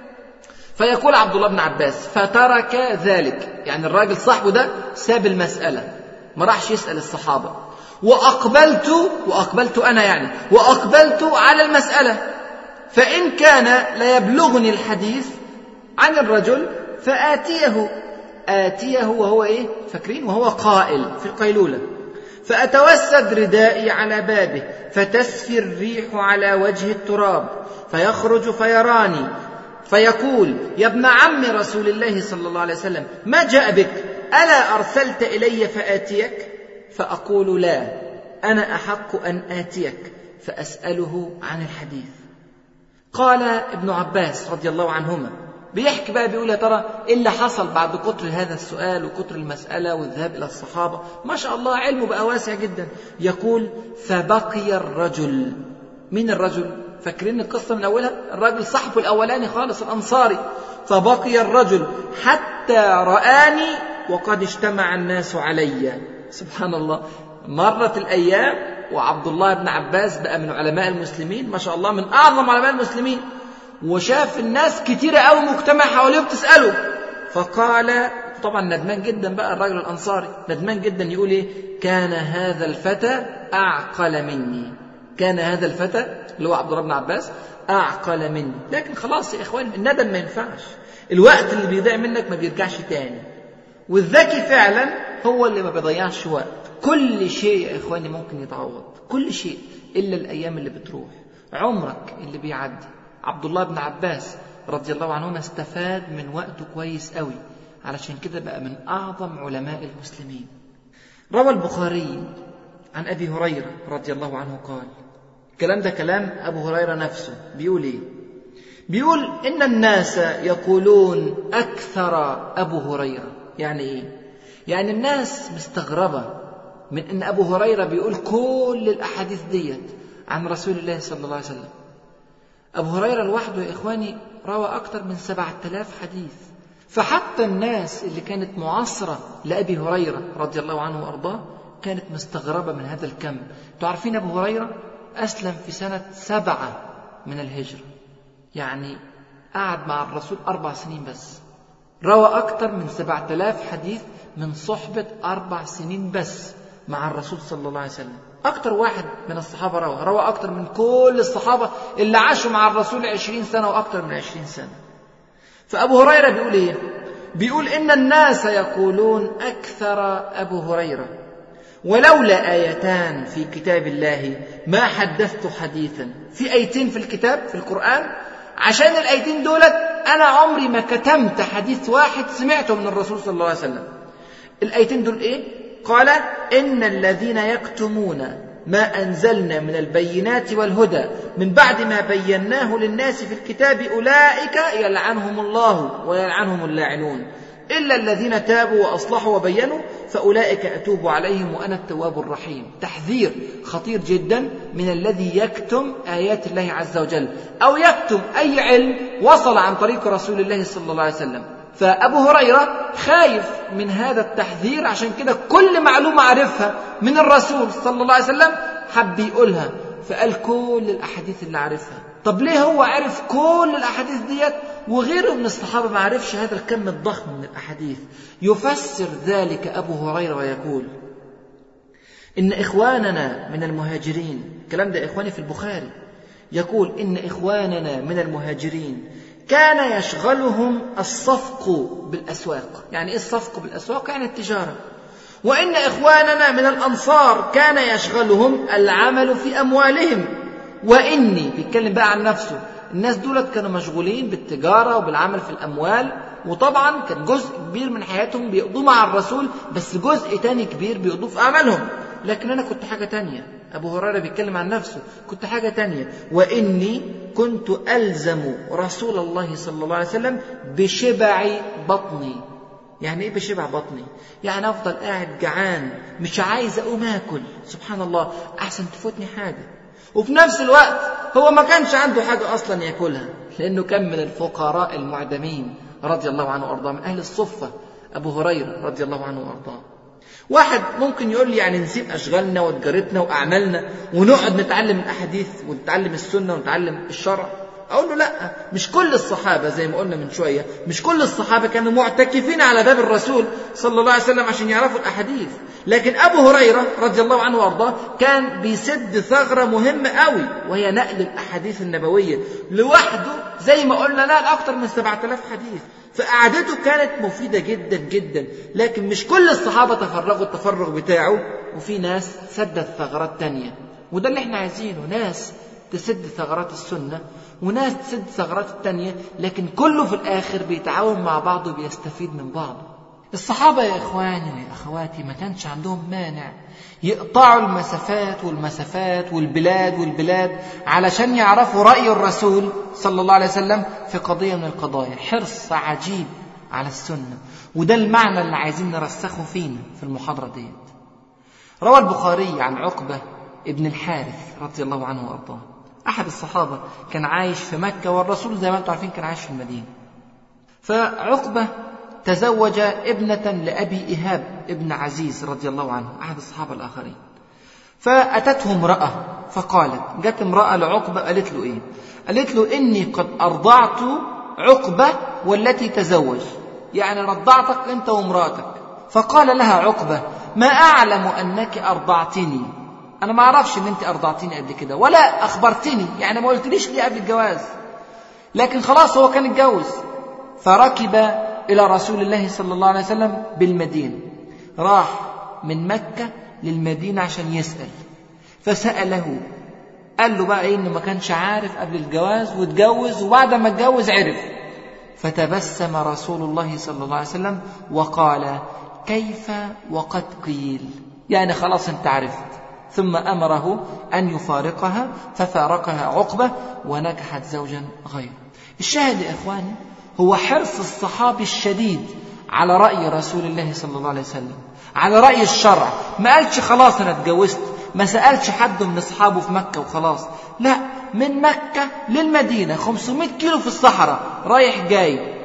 فيقول عبد الله بن عباس فترك ذلك يعني الراجل صاحبه ده ساب المساله ما راحش يسال الصحابه واقبلت واقبلت انا يعني واقبلت على المساله فان كان ليبلغني الحديث عن الرجل فاتيه اتيه وهو ايه فاكرين وهو قائل في القيلوله فاتوسد ردائي على بابه فتسفي الريح على وجه التراب فيخرج فيراني فيقول يا ابن عم رسول الله صلى الله عليه وسلم ما جاء بك الا ارسلت الي فاتيك فاقول لا انا احق ان اتيك فاساله عن الحديث قال ابن عباس رضي الله عنهما بيحكي بقى بيقول يا ترى ايه اللي حصل بعد كتر هذا السؤال وكتر المساله والذهاب الى الصحابه ما شاء الله علمه بقى واسع جدا يقول فبقي الرجل مين الرجل فاكرين القصه من اولها الراجل صاحبه الاولاني خالص الانصاري فبقي الرجل حتى رآني وقد اجتمع الناس علي سبحان الله مرت الايام وعبد الله بن عباس بقى من علماء المسلمين ما شاء الله من اعظم علماء المسلمين وشاف الناس كتيرة قوي مجتمع حواليه بتسأله فقال طبعا ندمان جدا بقى الراجل الأنصاري ندمان جدا يقول إيه كان هذا الفتى أعقل مني كان هذا الفتى اللي هو عبد الله بن عباس أعقل مني لكن خلاص يا إخوان الندم ما ينفعش الوقت اللي بيضيع منك ما بيرجعش تاني والذكي فعلا هو اللي ما بيضيعش وقت كل شيء يا إخواني ممكن يتعوض كل شيء إلا الأيام اللي بتروح عمرك اللي بيعدي عبد الله بن عباس رضي الله عنهما استفاد من وقته كويس قوي علشان كده بقى من أعظم علماء المسلمين روى البخاري عن أبي هريرة رضي الله عنه قال الكلام ده كلام أبو هريرة نفسه بيقول إيه بيقول إن الناس يقولون أكثر أبو هريرة يعني إيه يعني الناس مستغربة من إن أبو هريرة بيقول كل الأحاديث ديت عن رسول الله صلى الله عليه وسلم أبو هريرة لوحده يا إخواني روى أكثر من سبعة آلاف حديث فحتى الناس اللي كانت معاصرة لأبي هريرة رضي الله عنه وأرضاه كانت مستغربة من هذا الكم تعرفين أبو هريرة أسلم في سنة سبعة من الهجرة يعني قعد مع الرسول أربع سنين بس روى أكثر من سبعة آلاف حديث من صحبة أربع سنين بس مع الرسول صلى الله عليه وسلم أكثر واحد من الصحابة روى روى أكثر من كل الصحابة اللي عاشوا مع الرسول عشرين سنة وأكثر من عشرين سنة فأبو هريرة بيقول إيه بيقول إن الناس يقولون أكثر أبو هريرة ولولا آيتان في كتاب الله ما حدثت حديثا في آيتين في الكتاب في القرآن عشان الآيتين دولت أنا عمري ما كتمت حديث واحد سمعته من الرسول صلى الله عليه وسلم الآيتين دول إيه قال إن الذين يكتمون ما أنزلنا من البينات والهدى من بعد ما بيناه للناس في الكتاب أولئك يلعنهم الله ويلعنهم اللاعنون إلا الذين تابوا وأصلحوا وبينوا فأولئك أتوب عليهم وأنا التواب الرحيم تحذير خطير جدا من الذي يكتم آيات الله عز وجل أو يكتم أي علم وصل عن طريق رسول الله صلى الله عليه وسلم فأبو هريرة خايف من هذا التحذير عشان كده كل معلومة عرفها من الرسول صلى الله عليه وسلم حب يقولها فقال كل الأحاديث اللي عرفها طب ليه هو عرف كل الأحاديث ديت وغيره من الصحابة ما عرفش هذا الكم الضخم من الأحاديث يفسر ذلك أبو هريرة ويقول إن إخواننا من المهاجرين الكلام ده إخواني في البخاري يقول إن إخواننا من المهاجرين كان يشغلهم الصفق بالأسواق يعني إيه الصفق بالأسواق يعني التجارة وإن إخواننا من الأنصار كان يشغلهم العمل في أموالهم وإني بيتكلم بقى عن نفسه الناس دولت كانوا مشغولين بالتجارة وبالعمل في الأموال وطبعا كان جزء كبير من حياتهم بيقضوه مع الرسول بس جزء تاني كبير بيقضوه في أعمالهم لكن أنا كنت حاجة تانية أبو هريرة بيتكلم عن نفسه كنت حاجة تانية وإني كنت ألزم رسول الله صلى الله عليه وسلم بشبع بطني يعني ايه بشبع بطني يعني افضل قاعد جعان مش عايز اقوم اكل سبحان الله احسن تفوتني حاجه وفي نفس الوقت هو ما كانش عنده حاجه اصلا ياكلها لانه كان من الفقراء المعدمين رضي الله عنه وارضاه من اهل الصفه ابو هريره رضي الله عنه وارضاه واحد ممكن يقول لي يعني نسيب اشغالنا وتجارتنا واعمالنا ونقعد نتعلم الاحاديث ونتعلم السنه ونتعلم الشرع اقول له لا مش كل الصحابه زي ما قلنا من شويه مش كل الصحابه كانوا معتكفين على باب الرسول صلى الله عليه وسلم عشان يعرفوا الاحاديث لكن ابو هريره رضي الله عنه وارضاه كان بيسد ثغره مهمه قوي وهي نقل الاحاديث النبويه لوحده زي ما قلنا نقل اكثر من 7000 حديث فقعدته كانت مفيدة جدا جدا لكن مش كل الصحابة تفرغوا التفرغ بتاعه وفي ناس سدت ثغرات تانية وده اللي احنا عايزينه ناس تسد ثغرات السنة وناس تسد ثغرات التانية لكن كله في الآخر بيتعاون مع بعضه وبيستفيد من بعضه الصحابة يا إخواني ويا أخواتي ما كانش عندهم مانع يقطعوا المسافات والمسافات والبلاد والبلاد علشان يعرفوا رأي الرسول صلى الله عليه وسلم في قضية من القضايا حرص عجيب على السنة وده المعنى اللي عايزين نرسخه فينا في المحاضرة ديت روى البخاري عن عقبة ابن الحارث رضي الله عنه وأرضاه أحد الصحابة كان عايش في مكة والرسول زي ما أنتم عارفين كان عايش في المدينة فعقبة تزوج ابنة لأبي إيهاب ابن عزيز رضي الله عنه أحد الصحابة الآخرين فأتته امرأة فقالت جت امرأة لعقبة قالت له إيه قالت له إني قد أرضعت عقبة والتي تزوج يعني رضعتك أنت وامرأتك فقال لها عقبة ما أعلم أنك أرضعتني أنا ما أعرفش إن أنت أرضعتني قبل كده ولا أخبرتني يعني ما قلتليش ليه قبل الجواز لكن خلاص هو كان اتجوز فركب إلى رسول الله صلى الله عليه وسلم بالمدينة راح من مكة للمدينة عشان يسأل فسأله قال له بقى إيه إنه ما كانش عارف قبل الجواز واتجوز وبعد ما اتجوز عرف فتبسم رسول الله صلى الله عليه وسلم وقال كيف وقد قيل يعني خلاص انت عرفت ثم امره ان يفارقها ففارقها عقبه ونكحت زوجا غيره الشاهد يا اخواني هو حرص الصحابي الشديد على راي رسول الله صلى الله عليه وسلم على راي الشرع ما قالش خلاص انا اتجوزت ما سالش حد من اصحابه في مكه وخلاص لا من مكه للمدينه 500 كيلو في الصحراء رايح جاي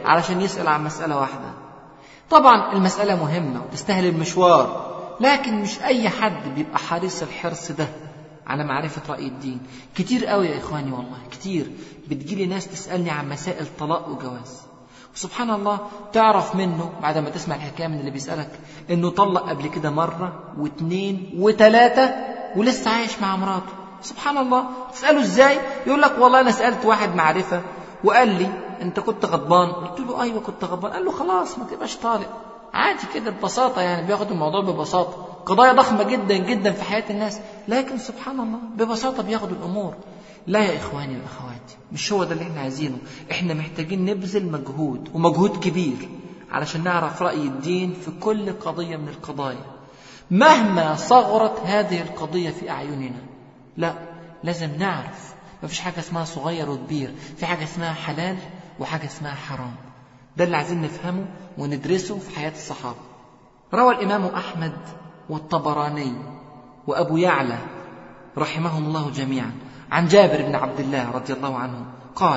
علشان يسأل عن مسألة واحدة طبعا المسألة مهمة وتستاهل المشوار لكن مش أي حد بيبقى حريص الحرص ده على معرفة رأي الدين كتير قوي يا إخواني والله كتير بتجيلي ناس تسألني عن مسائل طلاق وجواز وسبحان الله تعرف منه بعد ما تسمع الحكاية من اللي بيسألك إنه طلق قبل كده مرة واثنين وثلاثة ولسه عايش مع مراته سبحان الله تسأله إزاي يقول لك والله أنا سألت واحد معرفة وقال لي أنت كنت غضبان قلت له أيوة كنت غضبان قال له خلاص ما تبقاش طالق عادي كده ببساطة يعني بياخد الموضوع ببساطة قضايا ضخمة جدا جدا في حياة الناس لكن سبحان الله ببساطة بياخدوا الأمور لا يا إخواني وأخواتي مش هو ده اللي احنا عايزينه احنا محتاجين نبذل مجهود ومجهود كبير علشان نعرف رأي الدين في كل قضية من القضايا مهما صغرت هذه القضية في أعيننا لا لازم نعرف ما فيش حاجة اسمها صغير وكبير في حاجة اسمها حلال وحاجة اسمها حرام ده اللي عايزين نفهمه وندرسه في حياة الصحابة روى الإمام أحمد والطبراني وأبو يعلى رحمهم الله جميعا عن جابر بن عبد الله رضي الله عنه قال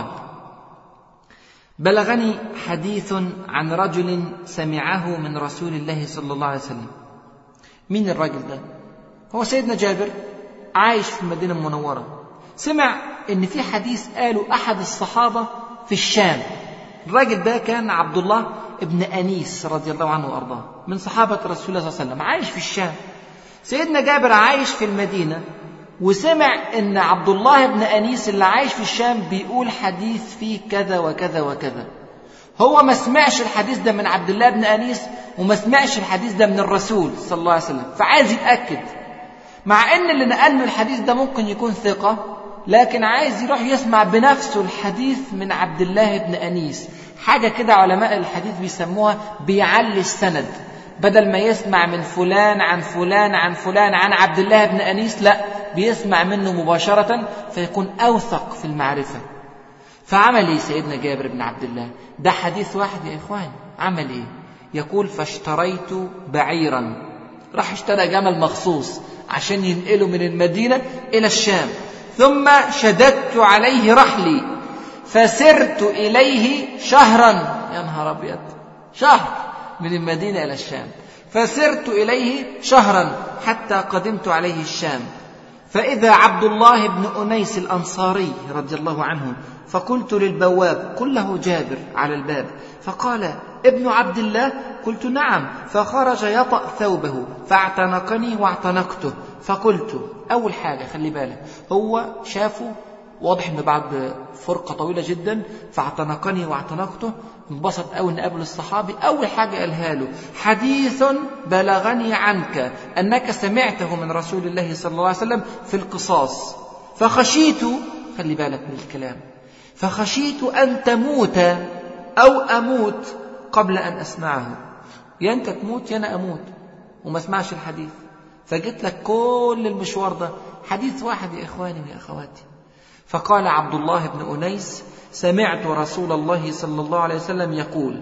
بلغني حديث عن رجل سمعه من رسول الله صلى الله عليه وسلم مين الرجل ده هو سيدنا جابر عايش في المدينة المنورة سمع ان في حديث قاله احد الصحابة في الشام الراجل ده كان عبد الله ابن أنيس رضي الله عنه وأرضاه من صحابة رسول الله صلى الله عليه وسلم عايش في الشام سيدنا جابر عايش في المدينة وسمع ان عبد الله بن انيس اللي عايش في الشام بيقول حديث فيه كذا وكذا وكذا هو ما سمعش الحديث ده من عبد الله بن انيس وما سمعش الحديث ده من الرسول صلى الله عليه وسلم فعايز يتاكد مع ان اللي نقل له الحديث ده ممكن يكون ثقه لكن عايز يروح يسمع بنفسه الحديث من عبد الله بن انيس حاجه كده علماء الحديث بيسموها بيعلي السند بدل ما يسمع من فلان عن فلان عن فلان عن عبد الله بن انيس لا بيسمع منه مباشرة فيكون أوثق في المعرفة فعمل إيه سيدنا جابر بن عبد الله ده حديث واحد يا إخوان عمل إيه يقول فاشتريت بعيرا راح اشترى جمل مخصوص عشان ينقله من المدينة إلى الشام ثم شددت عليه رحلي فسرت إليه شهرا يا نهار أبيض شهر من المدينة إلى الشام فسرت إليه شهرا حتى قدمت عليه الشام فإذا عبد الله بن أنيس الأنصاري رضي الله عنه فقلت للبواب قل له جابر على الباب فقال ابن عبد الله قلت نعم فخرج يطأ ثوبه فاعتنقني واعتنقته فقلت أول حاجة خلي بالك هو شافه واضح ان بعد فرقه طويله جدا فاعتنقني واعتنقته انبسط قوي ان قابل الصحابي اول حاجه قالها له حديث بلغني عنك انك سمعته من رسول الله صلى الله عليه وسلم في القصاص فخشيت خلي بالك من الكلام فخشيت ان تموت او اموت قبل ان اسمعه يا انت تموت يا انا اموت وما اسمعش الحديث فجيت لك كل المشوار ده حديث واحد يا اخواني ويا اخواتي فقال عبد الله بن انيس سمعت رسول الله صلى الله عليه وسلم يقول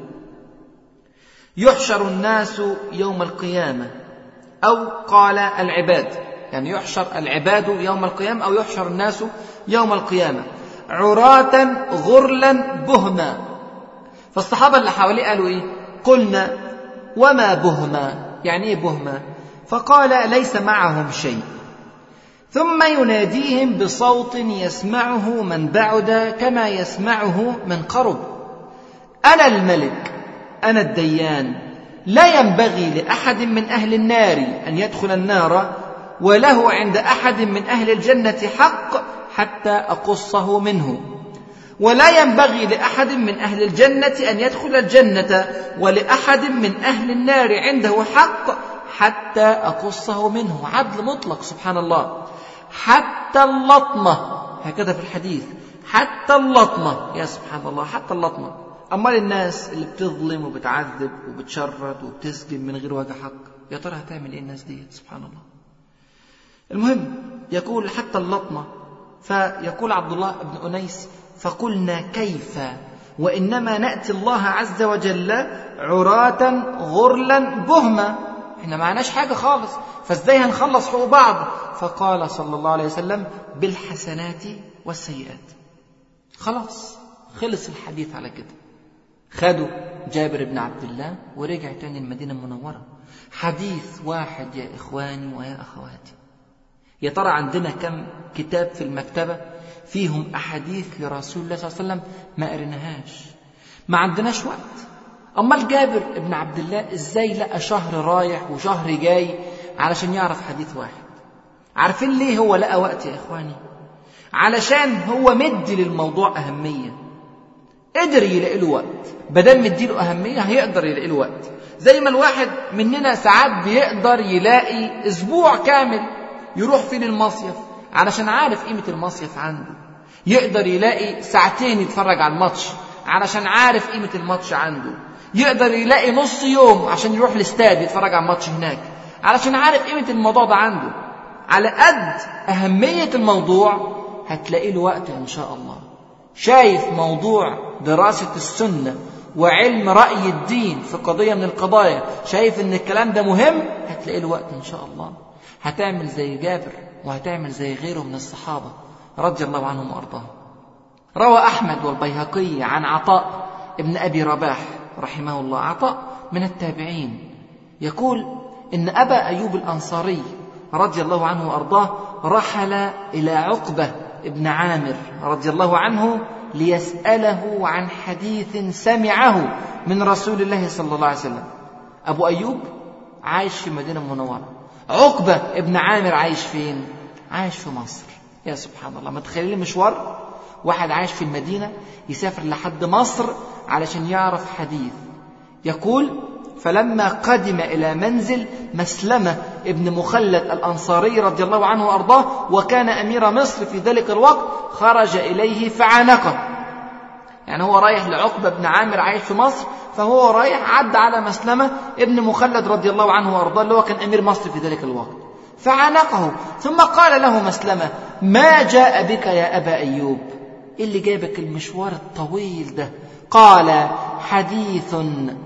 يحشر الناس يوم القيامه او قال العباد يعني يحشر العباد يوم القيامه او يحشر الناس يوم القيامه عراة غرلا بهما فالصحابه اللي حواليه قالوا ايه قلنا وما بهما يعني ايه بهما فقال ليس معهم شيء ثم يناديهم بصوت يسمعه من بعد كما يسمعه من قرب انا الملك انا الديان لا ينبغي لاحد من اهل النار ان يدخل النار وله عند احد من اهل الجنه حق حتى اقصه منه ولا ينبغي لاحد من اهل الجنه ان يدخل الجنه ولاحد من اهل النار عنده حق حتى اقصه منه عدل مطلق سبحان الله حتى اللطمة هكذا في الحديث حتى اللطمة يا سبحان الله حتى اللطمة أمال الناس اللي بتظلم وبتعذب وبتشرد وبتسجن من غير وجه حق يا ترى هتعمل ايه الناس دي سبحان الله المهم يقول حتى اللطمة فيقول عبد الله بن أنيس فقلنا كيف وإنما نأتي الله عز وجل عراة غرلا بهما احنا معناش حاجة خالص فازاي هنخلص حقوق بعض فقال صلى الله عليه وسلم بالحسنات والسيئات خلاص خلص الحديث على كده خدوا جابر بن عبد الله ورجع تاني المدينة المنورة حديث واحد يا إخواني ويا أخواتي يا ترى عندنا كم كتاب في المكتبة فيهم أحاديث لرسول الله صلى الله عليه وسلم ما قريناهاش ما عندناش وقت أمال جابر بن عبد الله إزاي لقى شهر رايح وشهر جاي علشان يعرف حديث واحد عارفين ليه هو لقى وقت يا إخواني علشان هو مدي للموضوع أهمية قدر يلاقي له وقت بدل مديله أهمية هيقدر يلاقي له وقت زي ما الواحد مننا ساعات بيقدر يلاقي أسبوع كامل يروح فيه للمصيف علشان عارف قيمة المصيف عنده يقدر يلاقي ساعتين يتفرج على الماتش علشان عارف قيمة الماتش عنده يقدر يلاقي نص يوم عشان يروح الاستاد يتفرج على الماتش هناك علشان عارف قيمة الموضوع ده عنده على قد أهمية الموضوع هتلاقي له وقت إن شاء الله شايف موضوع دراسة السنة وعلم رأي الدين في قضية من القضايا شايف إن الكلام ده مهم هتلاقي له وقت إن شاء الله هتعمل زي جابر وهتعمل زي غيره من الصحابة رضي الله عنهم وأرضاهم روى أحمد والبيهقي عن عطاء ابن أبي رباح رحمه الله عطاء من التابعين يقول إن أبا أيوب الأنصاري رضي الله عنه وأرضاه رحل إلى عقبة ابن عامر رضي الله عنه ليسأله عن حديث سمعه من رسول الله صلى الله عليه وسلم أبو أيوب عايش في المدينة المنورة عقبة ابن عامر عايش فين؟ عايش في مصر يا سبحان الله ما تخيلي مشوار واحد عايش في المدينة يسافر لحد مصر علشان يعرف حديث يقول فلما قدم إلى منزل مسلمة ابن مخلد الأنصاري رضي الله عنه وأرضاه وكان أمير مصر في ذلك الوقت خرج إليه فعانقه يعني هو رايح لعقبة بن عامر عايش في مصر فهو رايح عدى على مسلمة ابن مخلد رضي الله عنه وأرضاه اللي هو كان أمير مصر في ذلك الوقت فعانقه ثم قال له مسلمة ما جاء بك يا أبا أيوب إيه اللي جابك المشوار الطويل ده قال حديث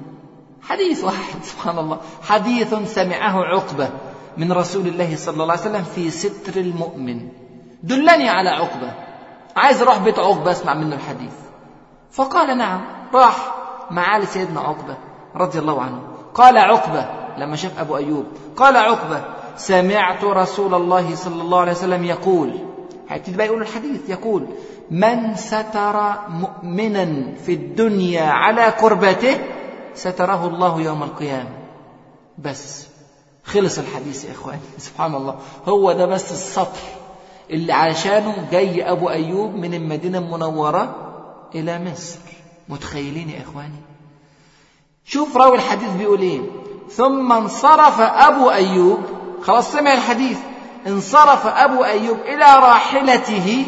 حديث واحد سبحان الله حديث سمعه عقبة من رسول الله صلى الله عليه وسلم في ستر المؤمن دلني على عقبة عايز اروح بيت عقبة اسمع منه الحديث فقال نعم راح معاه لسيدنا عقبة رضي الله عنه قال عقبة لما شاف أبو أيوب قال عقبة سمعت رسول الله صلى الله عليه وسلم يقول هيبتدي بقى يقول الحديث يقول من ستر مؤمنا في الدنيا على كربته ستره الله يوم القيامة بس خلص الحديث يا إخواني سبحان الله هو ده بس السطر اللي علشانه جاي أبو أيوب من المدينة المنورة إلى مصر متخيلين يا إخواني شوف راوي الحديث بيقول إيه ثم انصرف أبو أيوب خلاص سمع الحديث انصرف أبو أيوب إلى راحلته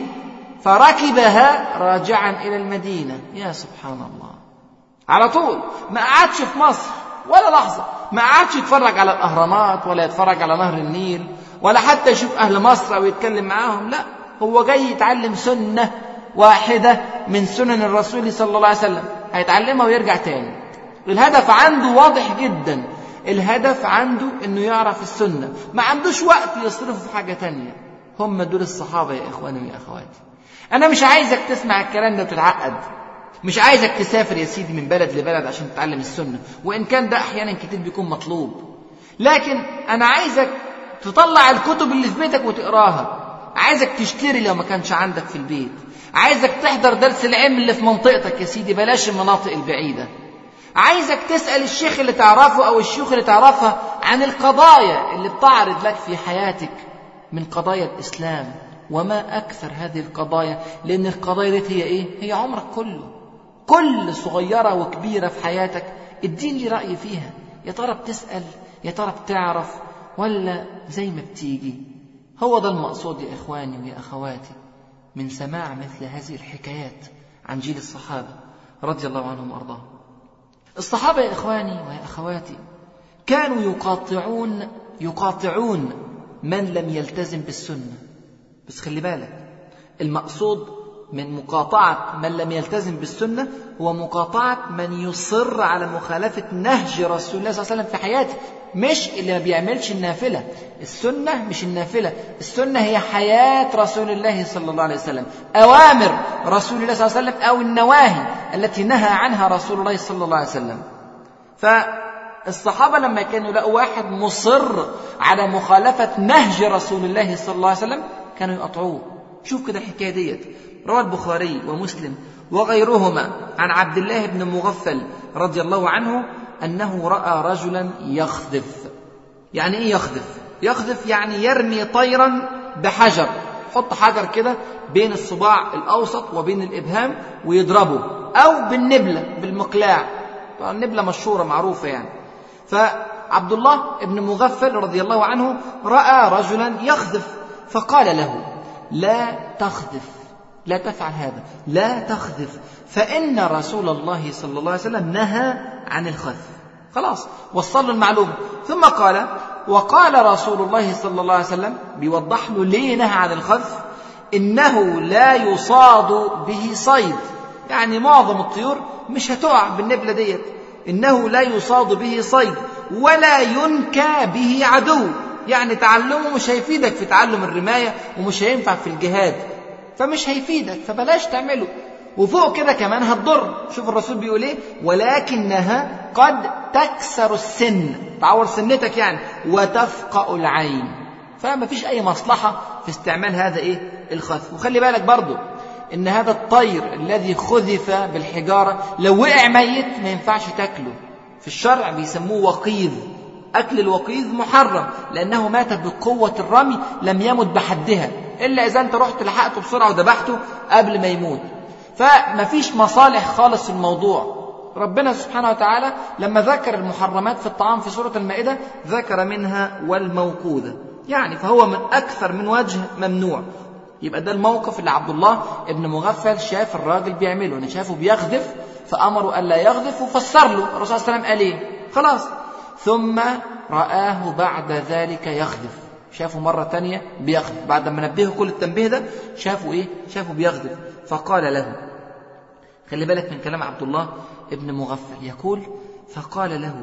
فركبها راجعا إلى المدينة يا سبحان الله على طول ما قعدش في مصر ولا لحظة ما قعدش يتفرج على الأهرامات ولا يتفرج على نهر النيل ولا حتى يشوف أهل مصر أو يتكلم معاهم لا هو جاي يتعلم سنة واحدة من سنن الرسول صلى الله عليه وسلم هيتعلمها ويرجع تاني الهدف عنده واضح جدا الهدف عنده انه يعرف السنة ما عندوش وقت يصرفه في حاجة تانية هم دول الصحابة يا إخواني ويا أخواتي أنا مش عايزك تسمع الكلام ده وتتعقد مش عايزك تسافر يا سيدي من بلد لبلد عشان تتعلم السنة وإن كان ده أحيانا كتير بيكون مطلوب لكن أنا عايزك تطلع الكتب اللي في بيتك وتقراها عايزك تشتري لو ما كانش عندك في البيت عايزك تحضر درس العلم اللي في منطقتك يا سيدي بلاش المناطق البعيدة عايزك تسأل الشيخ اللي تعرفه أو الشيوخ اللي تعرفها عن القضايا اللي بتعرض لك في حياتك من قضايا الإسلام وما أكثر هذه القضايا لأن القضايا دي هي إيه؟ هي عمرك كله كل صغيرة وكبيرة في حياتك الدين لي رأي فيها يا ترى بتسأل يا ترى بتعرف ولا زي ما بتيجي هو ده المقصود يا إخواني ويا أخواتي من سماع مثل هذه الحكايات عن جيل الصحابة رضي الله عنهم وأرضاهم الصحابة يا إخواني ويا أخواتي كانوا يقاطعون يقاطعون من لم يلتزم بالسنة بس خلي بالك المقصود من مقاطعة من لم يلتزم بالسنة هو مقاطعة من يصر على مخالفة نهج رسول الله صلى الله عليه وسلم في حياته مش اللي ما بيعملش النافلة السنة مش النافلة السنة هي حياة رسول الله صلى الله عليه وسلم أوامر رسول الله صلى الله عليه وسلم أو النواهي التي نهى عنها رسول الله صلى الله عليه وسلم فالصحابة لما كانوا يلاقوا واحد مصر على مخالفة نهج رسول الله صلى الله عليه وسلم كانوا يقطعوه شوف كده الحكاية ديت روى البخاري ومسلم وغيرهما عن عبد الله بن مغفل رضي الله عنه أنه رأى رجلا يخذف يعني إيه يخذف؟ يخذف يعني يرمي طيرا بحجر حط حجر كده بين الصباع الأوسط وبين الإبهام ويضربه أو بالنبلة بالمقلاع النبلة مشهورة معروفة يعني فعبد الله بن مغفل رضي الله عنه رأى رجلا يخذف فقال له لا تخذف لا تفعل هذا لا تخذف فإن رسول الله صلى الله عليه وسلم نهى عن الخذف خلاص وصل له المعلومة ثم قال وقال رسول الله صلى الله عليه وسلم بيوضح له ليه نهى عن الخذف إنه لا يصاد به صيد يعني معظم الطيور مش هتقع بالنبلة ديت إنه لا يصاد به صيد ولا ينكى به عدو يعني تعلمه مش هيفيدك في تعلم الرماية ومش هينفع في الجهاد فمش هيفيدك فبلاش تعمله وفوق كده كمان هتضر شوف الرسول بيقول ايه ولكنها قد تكسر السن تعور سنتك يعني وتفقأ العين فما فيش اي مصلحة في استعمال هذا ايه الخذف وخلي بالك برضو ان هذا الطير الذي خذف بالحجارة لو وقع ميت ما ينفعش تاكله في الشرع بيسموه وقيذ أكل الوقيذ محرم لأنه مات بقوة الرمي لم يمت بحدها إلا إذا أنت رحت لحقته بسرعة وذبحته قبل ما يموت فما فيش مصالح خالص في الموضوع ربنا سبحانه وتعالى لما ذكر المحرمات في الطعام في سورة المائدة ذكر منها والموقوذة يعني فهو من أكثر من وجه ممنوع يبقى ده الموقف اللي عبد الله ابن مغفل شاف الراجل بيعمله أنا شافه بيغذف فأمره ألا يغذف وفسر له الرسول صلى الله عليه وسلم قال إيه خلاص ثم رآه بعد ذلك يخذف شافه مرة تانية بيخذف بعد ما نبهه كل التنبيه ده شافه إيه شافه بيخذف فقال له خلي بالك من كلام عبد الله ابن مغفل يقول فقال له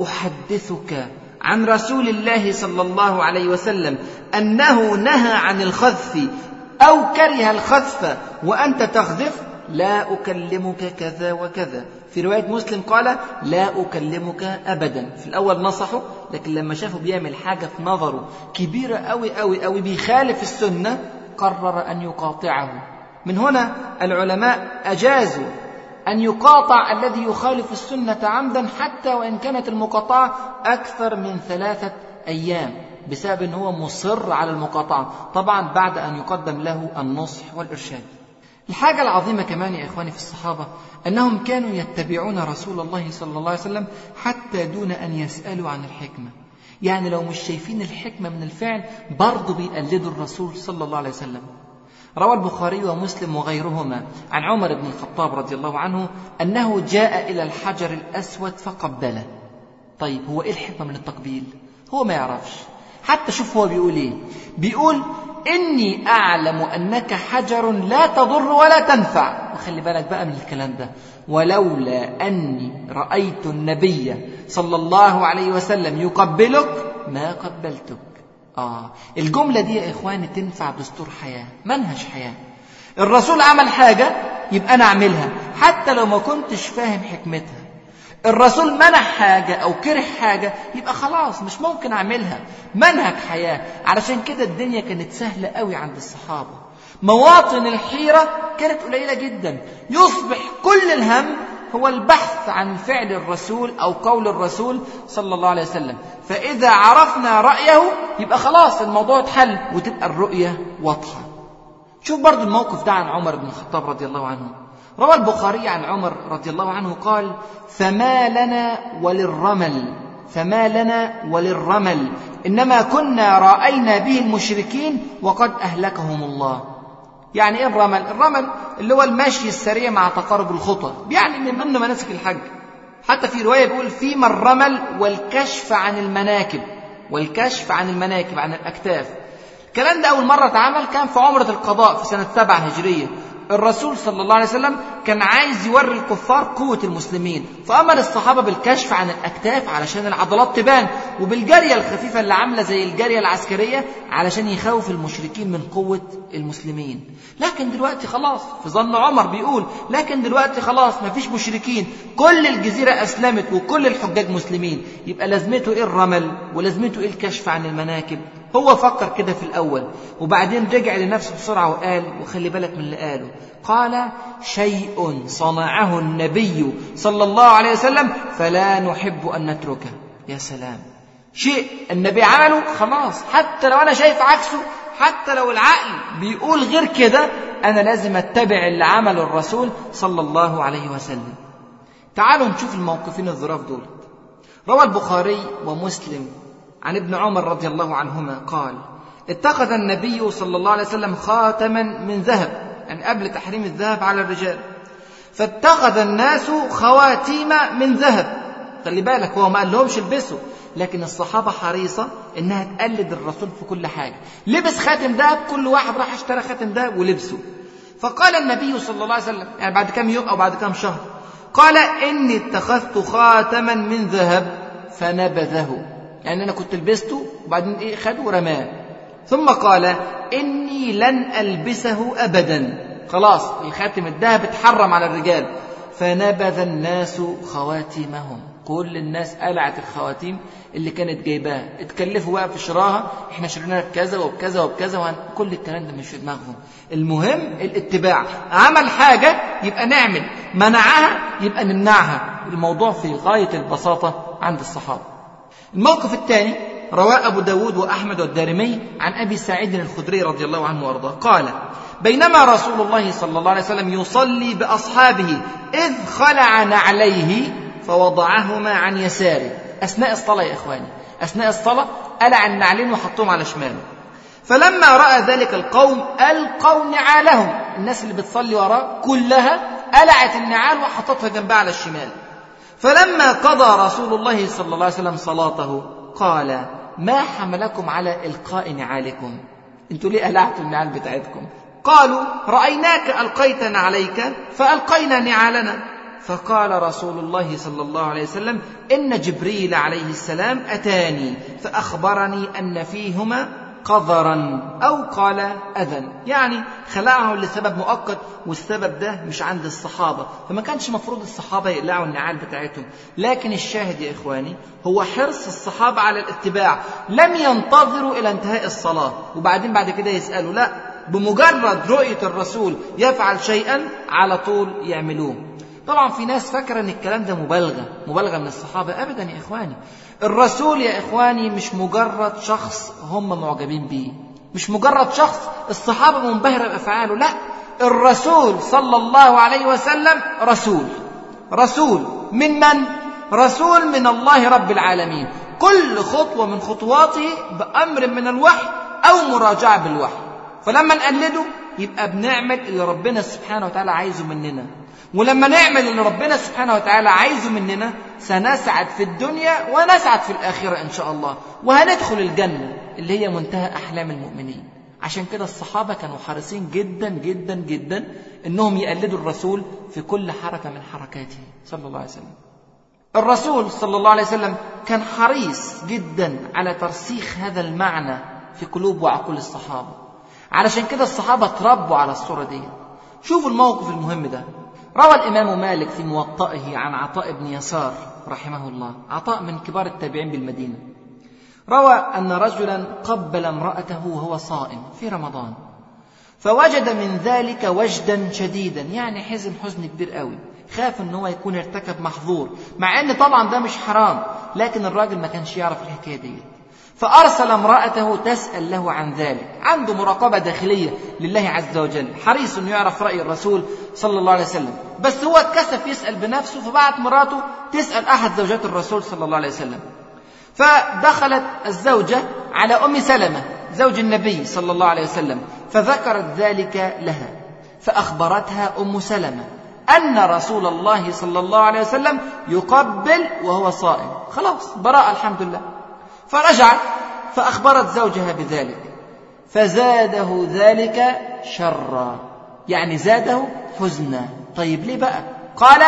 أحدثك عن رسول الله صلى الله عليه وسلم أنه نهى عن الخذف أو كره الخذف وأنت تخذف لا أكلمك كذا وكذا في رواية مسلم قال لا أكلمك أبدا في الأول نصحه لكن لما شافه بيعمل حاجة في نظره كبيرة أوي أوي أوي بيخالف السنة قرر أن يقاطعه من هنا العلماء أجازوا أن يقاطع الذي يخالف السنة عمدا حتى وإن كانت المقاطعة أكثر من ثلاثة أيام بسبب أن هو مصر على المقاطعة طبعا بعد أن يقدم له النصح والإرشاد الحاجة العظيمة كمان يا إخواني في الصحابة أنهم كانوا يتبعون رسول الله صلى الله عليه وسلم حتى دون أن يسألوا عن الحكمة يعني لو مش شايفين الحكمة من الفعل برضه بيقلدوا الرسول صلى الله عليه وسلم روى البخاري ومسلم وغيرهما عن عمر بن الخطاب رضي الله عنه أنه جاء إلى الحجر الأسود فقبله طيب هو إيه الحكمة من التقبيل هو ما يعرفش حتى شوف هو بيقول إيه بيقول إني أعلم أنك حجر لا تضر ولا تنفع وخلي بالك بقى من الكلام ده ولولا أني رأيت النبي صلى الله عليه وسلم يقبلك ما قبلتك آه الجملة دي يا إخواني تنفع دستور حياة منهج حياة الرسول عمل حاجة يبقى أنا أعملها حتى لو ما كنتش فاهم حكمتها الرسول منع حاجة أو كره حاجة يبقى خلاص مش ممكن أعملها منهج حياة علشان كده الدنيا كانت سهلة قوي عند الصحابة مواطن الحيرة كانت قليلة جدا يصبح كل الهم هو البحث عن فعل الرسول أو قول الرسول صلى الله عليه وسلم فإذا عرفنا رأيه يبقى خلاص الموضوع اتحل وتبقى الرؤية واضحة شوف برضو الموقف ده عن عمر بن الخطاب رضي الله عنه روى البخاري عن عمر رضي الله عنه قال فما لنا وللرمل فما لنا وللرمل إنما كنا رأينا به المشركين وقد أهلكهم الله يعني إيه الرمل الرمل اللي هو المشي السريع مع تقارب الخطى يعني من ضمن مناسك الحج حتى في رواية بيقول فيما الرمل والكشف عن المناكب والكشف عن المناكب عن الأكتاف الكلام ده أول مرة اتعمل كان في عمرة القضاء في سنة سبعة هجرية الرسول صلى الله عليه وسلم كان عايز يوري الكفار قوة المسلمين فأمر الصحابة بالكشف عن الأكتاف علشان العضلات تبان وبالجرية الخفيفة اللي عاملة زي الجرية العسكرية علشان يخوف المشركين من قوة المسلمين لكن دلوقتي خلاص في ظن عمر بيقول لكن دلوقتي خلاص مفيش مشركين كل الجزيرة أسلمت وكل الحجاج مسلمين يبقى لازمته إيه الرمل ولازمته إيه الكشف عن المناكب هو فكر كده في الأول وبعدين رجع لنفسه بسرعة وقال وخلي بالك من اللي قاله قال شيء صنعه النبي صلى الله عليه وسلم فلا نحب أن نتركه يا سلام شيء النبي عمله خلاص حتى لو أنا شايف عكسه حتى لو العقل بيقول غير كده أنا لازم أتبع اللي عمله الرسول صلى الله عليه وسلم تعالوا نشوف الموقفين الظراف دول روى البخاري ومسلم عن ابن عمر رضي الله عنهما قال اتخذ النبي صلى الله عليه وسلم خاتما من ذهب يعني قبل تحريم الذهب على الرجال فاتخذ الناس خواتيم من ذهب خلي بالك هو ما قال لهمش البسوا لكن الصحابة حريصة إنها تقلد الرسول في كل حاجة لبس خاتم ذهب كل واحد راح اشترى خاتم ذهب ولبسه فقال النبي صلى الله عليه وسلم يعني بعد كم يوم أو بعد كم شهر قال إني اتخذت خاتما من ذهب فنبذه يعني أنا كنت لبسته وبعدين إيه خده ورماه ثم قال إني لن ألبسه أبدا خلاص الخاتم الذهب اتحرم على الرجال فنبذ الناس خواتمهم كل الناس قلعت الخواتيم اللي كانت جايباها اتكلفوا بقى في شراها احنا شريناها بكذا وبكذا وبكذا وهن... كل الكلام ده مش في دماغهم المهم الاتباع عمل حاجة يبقى نعمل منعها يبقى نمنعها الموضوع في غاية البساطة عند الصحابة الموقف الثاني رواه أبو داود وأحمد والدارمي عن أبي سعيد الخدري رضي الله عنه وأرضاه قال بينما رسول الله صلى الله عليه وسلم يصلي بأصحابه إذ خلع نعليه فوضعهما عن يساره أثناء الصلاة يا إخواني أثناء الصلاة قلع النعلين وحطهم على شماله فلما رأى ذلك القوم ألقوا نعالهم الناس اللي بتصلي وراه كلها قلعت النعال وحطتها جنبها على الشمال فلما قضى رسول الله صلى الله عليه وسلم صلاته قال ما حملكم على إلقاء نعالكم انتوا ليه قلعتوا النعال بتاعتكم قالوا رأيناك ألقيت نعليك فألقينا نعالنا فقال رسول الله صلى الله عليه وسلم إن جبريل عليه السلام أتاني فأخبرني أن فيهما قذرا أو قال أذى يعني خلعه لسبب مؤقت والسبب ده مش عند الصحابة فما كانش مفروض الصحابة يقلعوا النعال بتاعتهم لكن الشاهد يا إخواني هو حرص الصحابة على الاتباع لم ينتظروا إلى انتهاء الصلاة وبعدين بعد كده يسألوا لا بمجرد رؤية الرسول يفعل شيئا على طول يعملوه طبعا في ناس فاكرة ان الكلام ده مبالغة مبالغة من الصحابة ابدا يا اخواني الرسول يا اخواني مش مجرد شخص هم معجبين بيه مش مجرد شخص الصحابة منبهرة بافعاله لا الرسول صلى الله عليه وسلم رسول رسول من من رسول من الله رب العالمين كل خطوة من خطواته بأمر من الوحي أو مراجعة بالوحي فلما نقلده يبقى بنعمل اللي ربنا سبحانه وتعالى عايزه مننا ولما نعمل اللي ربنا سبحانه وتعالى عايزه مننا سنسعد في الدنيا ونسعد في الآخرة إن شاء الله وهندخل الجنة اللي هي منتهى أحلام المؤمنين عشان كده الصحابة كانوا حريصين جدا جدا جدا إنهم يقلدوا الرسول في كل حركة من حركاته صلى الله عليه وسلم الرسول صلى الله عليه وسلم كان حريص جدا على ترسيخ هذا المعنى في قلوب وعقول الصحابة علشان كده الصحابة تربوا على الصورة دي شوفوا الموقف المهم ده روى الإمام مالك في موطئه عن عطاء بن يسار رحمه الله عطاء من كبار التابعين بالمدينة روى أن رجلا قبل امرأته وهو صائم في رمضان فوجد من ذلك وجدا شديدا يعني حزن حزن كبير قوي خاف ان هو يكون ارتكب محظور مع ان طبعا ده مش حرام لكن الراجل ما كانش يعرف الحكايه دي فارسل امراته تسال له عن ذلك عنده مراقبه داخليه لله عز وجل حريص انه يعرف راي الرسول صلى الله عليه وسلم بس هو اتكسف يسال بنفسه فبعت مراته تسال احد زوجات الرسول صلى الله عليه وسلم فدخلت الزوجه على ام سلمه زوج النبي صلى الله عليه وسلم فذكرت ذلك لها فاخبرتها ام سلمه أن رسول الله صلى الله عليه وسلم يقبل وهو صائم خلاص براءة الحمد لله فرجعت فأخبرت زوجها بذلك فزاده ذلك شرا يعني زاده حزنا طيب ليه بقى قال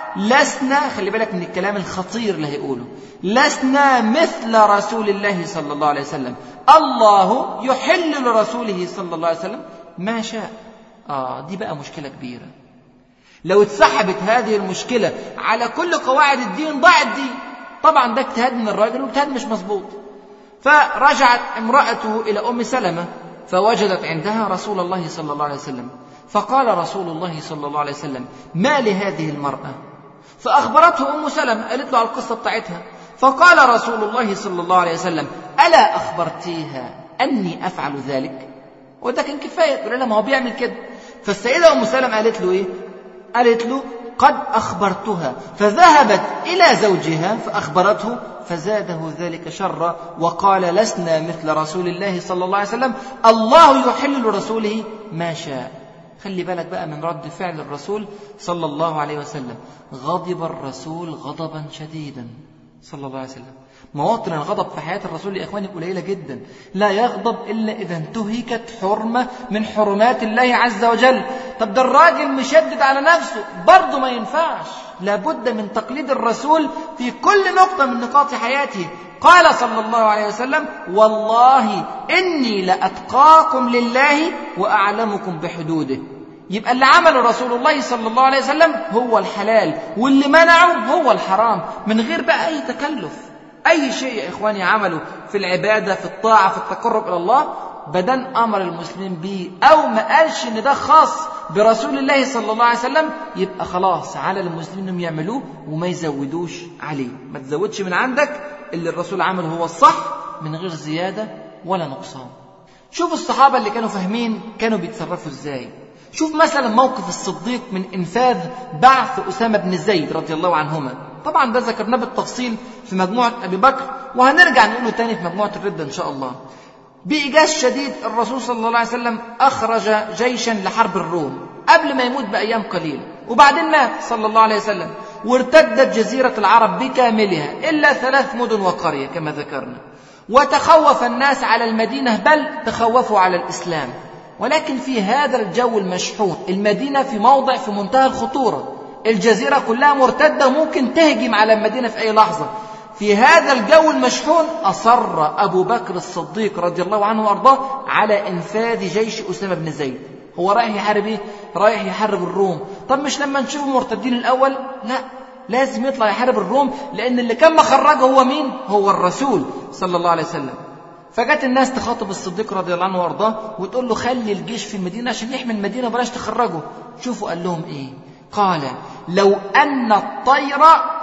لسنا خلي بالك من الكلام الخطير اللي هيقوله لسنا مثل رسول الله صلى الله عليه وسلم الله يحل لرسوله صلى الله عليه وسلم ما شاء آه دي بقى مشكلة كبيرة لو اتسحبت هذه المشكلة على كل قواعد الدين ضاع الدين طبعا ده اجتهاد من الراجل واجتهاد مش مظبوط فرجعت امرأته إلى أم سلمة فوجدت عندها رسول الله صلى الله عليه وسلم فقال رسول الله صلى الله عليه وسلم ما لهذه المرأة فأخبرته أم سلمة قالت له على القصة بتاعتها فقال رسول الله صلى الله عليه وسلم ألا أخبرتيها أني أفعل ذلك وده كان كفاية تقول لها ما هو بيعمل كده فالسيدة أم سلمة قالت له إيه قالت له قد أخبرتها فذهبت إلى زوجها فأخبرته فزاده ذلك شرا وقال لسنا مثل رسول الله صلى الله عليه وسلم الله يحل لرسوله ما شاء خلي بالك بقى من رد فعل الرسول صلى الله عليه وسلم غضب الرسول غضبا شديدا صلى الله عليه وسلم مواطن الغضب في حياة الرسول يا إخواني قليلة جدا لا يغضب إلا إذا انتهكت حرمة من حرمات الله عز وجل طب ده الراجل مشدد على نفسه برضه ما ينفعش لابد من تقليد الرسول في كل نقطة من نقاط حياته قال صلى الله عليه وسلم والله إني لأتقاكم لله وأعلمكم بحدوده يبقى اللي عمله رسول الله صلى الله عليه وسلم هو الحلال واللي منعه هو الحرام من غير بقى أي تكلف أي شيء يا إخواني عمله في العبادة في الطاعة في التقرب إلى الله بدن أمر المسلمين به أو ما قالش إن ده خاص برسول الله صلى الله عليه وسلم يبقى خلاص على المسلمين إنهم يعملوه وما يزودوش عليه ما تزودش من عندك اللي الرسول عمله هو الصح من غير زيادة ولا نقصان شوف الصحابة اللي كانوا فاهمين كانوا بيتصرفوا إزاي شوف مثلا موقف الصديق من إنفاذ بعث أسامة بن زيد رضي الله عنهما طبعا ده ذكرناه بالتفصيل في مجموعة أبي بكر وهنرجع نقوله تاني في مجموعة الردة إن شاء الله بإيجاز شديد الرسول صلى الله عليه وسلم أخرج جيشا لحرب الروم قبل ما يموت بأيام قليلة وبعدين مات صلى الله عليه وسلم وارتدت جزيرة العرب بكاملها إلا ثلاث مدن وقرية كما ذكرنا وتخوف الناس على المدينة بل تخوفوا على الإسلام ولكن في هذا الجو المشحون المدينة في موضع في منتهى الخطورة الجزيرة كلها مرتدة وممكن تهجم على المدينة في أي لحظة في هذا الجو المشحون أصر أبو بكر الصديق رضي الله عنه وأرضاه على إنفاذ جيش أسامة بن زيد هو رايح يحارب إيه؟ رايح يحارب الروم طب مش لما نشوف مرتدين الأول لا لازم يطلع يحارب الروم لأن اللي كان مخرجه هو مين هو الرسول صلى الله عليه وسلم فجت الناس تخاطب الصديق رضي الله عنه وارضاه وتقول له خلي الجيش في المدينه عشان يحمي المدينه بلاش تخرجه شوفوا قال لهم ايه قال لو ان الطير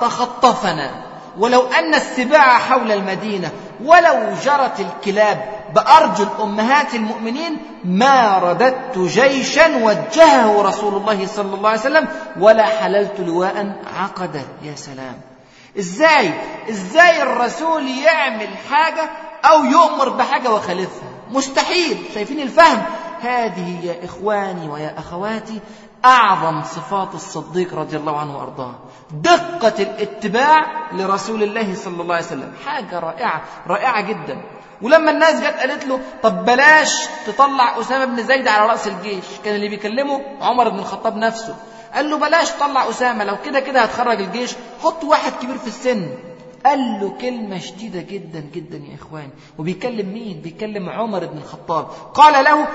تخطفنا ولو ان السباع حول المدينه ولو جرت الكلاب بارجل امهات المؤمنين ما رددت جيشا وجهه رسول الله صلى الله عليه وسلم ولا حللت لواء عقده يا سلام ازاي ازاي الرسول يعمل حاجه أو يؤمر بحاجة وخالفها مستحيل شايفين الفهم هذه يا إخواني ويا أخواتي أعظم صفات الصديق رضي الله عنه وأرضاه دقة الاتباع لرسول الله صلى الله عليه وسلم حاجة رائعة رائعة جدا ولما الناس جت قالت له طب بلاش تطلع أسامة بن زيد على رأس الجيش كان اللي بيكلمه عمر بن الخطاب نفسه قال له بلاش تطلع أسامة لو كده كده هتخرج الجيش حط واحد كبير في السن قال له كلمة شديدة جدا جدا يا إخواني وبيكلم مين بيكلم عمر بن الخطاب قال له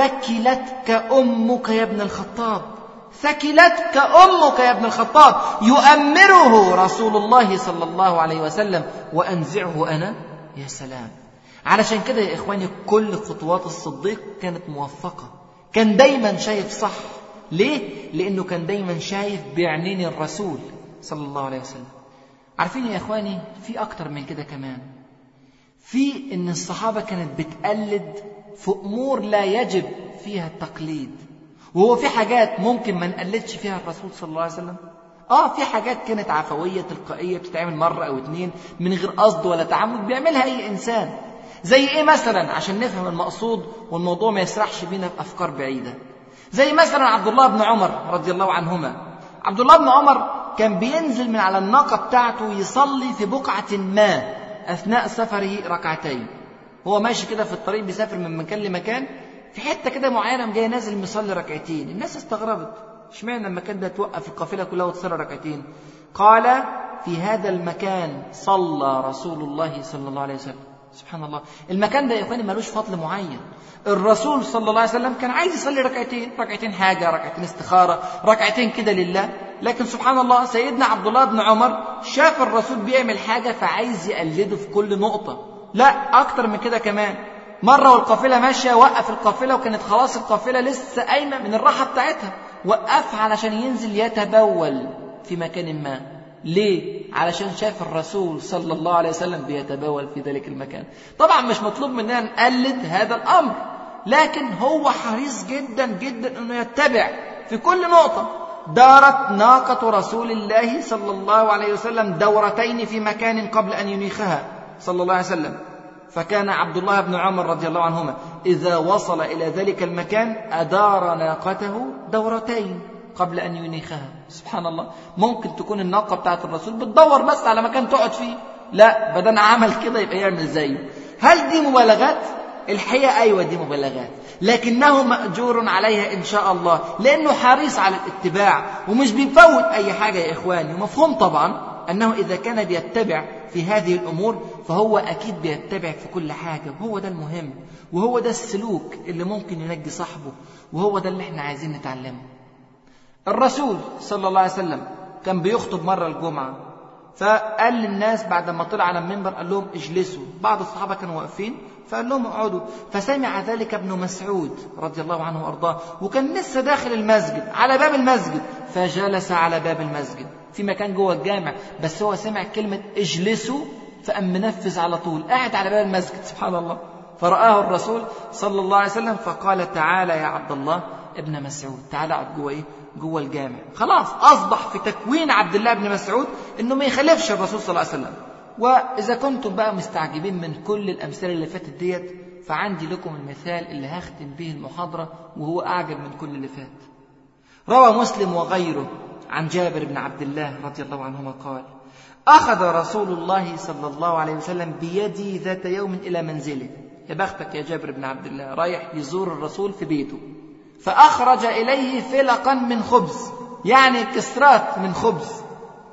ثكلتك أمك يا ابن الخطاب ثكلتك أمك يا ابن الخطاب يؤمره رسول الله صلى الله عليه وسلم وأنزعه أنا يا سلام علشان كده يا إخواني كل خطوات الصديق كانت موفقة كان دايما شايف صح ليه؟ لأنه كان دايما شايف بعينين الرسول صلى الله عليه وسلم عارفين يا إخواني في أكتر من كده كمان في إن الصحابة كانت بتقلد في أمور لا يجب فيها التقليد وهو في حاجات ممكن ما نقلدش فيها الرسول صلى الله عليه وسلم اه في حاجات كانت عفوية تلقائية بتتعمل مرة أو اتنين من غير قصد ولا تعمد بيعملها أي إنسان زي إيه مثلا عشان نفهم المقصود والموضوع ما يسرحش بينا بأفكار بعيدة زي مثلا عبد الله بن عمر رضي الله عنهما عبد الله بن عمر كان بينزل من على الناقة بتاعته يصلي في بقعة ما أثناء سفره ركعتين هو ماشي كده في الطريق بيسافر من مكان لمكان في حته كده معينه جاي نازل مصلي ركعتين الناس استغربت اشمعنى المكان ده توقف القافله كلها وتصلي ركعتين قال في هذا المكان صلى رسول الله صلى الله عليه وسلم سبحان الله المكان ده يا اخواني ملوش فضل معين الرسول صلى الله عليه وسلم كان عايز يصلي ركعتين ركعتين حاجه ركعتين استخاره ركعتين كده لله لكن سبحان الله سيدنا عبد الله بن عمر شاف الرسول بيعمل حاجه فعايز يقلده في كل نقطه لا اكتر من كده كمان مرة والقافلة ماشية وقف القافلة وكانت خلاص القافلة لسه قايمة من الراحة بتاعتها وقفها علشان ينزل يتبول في مكان ما ليه؟ علشان شاف الرسول صلى الله عليه وسلم بيتبول في ذلك المكان طبعا مش مطلوب مننا نقلد هذا الأمر لكن هو حريص جدا جدا أنه يتبع في كل نقطة دارت ناقة رسول الله صلى الله عليه وسلم دورتين في مكان قبل أن ينيخها صلى الله عليه وسلم فكان عبد الله بن عمر رضي الله عنهما إذا وصل إلى ذلك المكان أدار ناقته دورتين قبل أن ينيخها سبحان الله ممكن تكون الناقة بتاعت الرسول بتدور بس على مكان تقعد فيه لا بدل عمل كده يبقى يعمل زيه هل دي مبالغات الحقيقة أيوة دي مبالغات لكنه مأجور عليها إن شاء الله لأنه حريص على الاتباع ومش بيفوت أي حاجة يا إخواني ومفهوم طبعا أنه إذا كان بيتبع في هذه الأمور فهو أكيد بيتبع في كل حاجة وهو ده المهم وهو ده السلوك اللي ممكن ينجي صاحبه وهو ده اللي احنا عايزين نتعلمه الرسول صلى الله عليه وسلم كان بيخطب مرة الجمعة فقال للناس بعد ما طلع على المنبر قال لهم اجلسوا بعض الصحابة كانوا واقفين فقال لهم اقعدوا فسمع ذلك ابن مسعود رضي الله عنه وارضاه وكان لسه داخل المسجد على باب المسجد فجلس على باب المسجد في مكان جوه الجامع بس هو سمع كلمة اجلسوا فقام منفذ على طول قاعد على باب المسجد سبحان الله فرآه الرسول صلى الله عليه وسلم فقال تعالى يا عبد الله ابن مسعود تعالى اقعد جوه ايه جوه الجامع خلاص اصبح في تكوين عبد الله بن مسعود انه ما يخالفش الرسول صلى الله عليه وسلم واذا كنتم بقى مستعجبين من كل الامثله اللي فاتت ديت فعندي لكم المثال اللي هختم به المحاضره وهو اعجب من كل اللي فات روى مسلم وغيره عن جابر بن عبد الله رضي الله عنهما قال أخذ رسول الله صلى الله عليه وسلم بيدي ذات يوم إلى منزله يا بختك يا جابر بن عبد الله رايح يزور الرسول في بيته فأخرج إليه فلقا من خبز يعني كسرات من خبز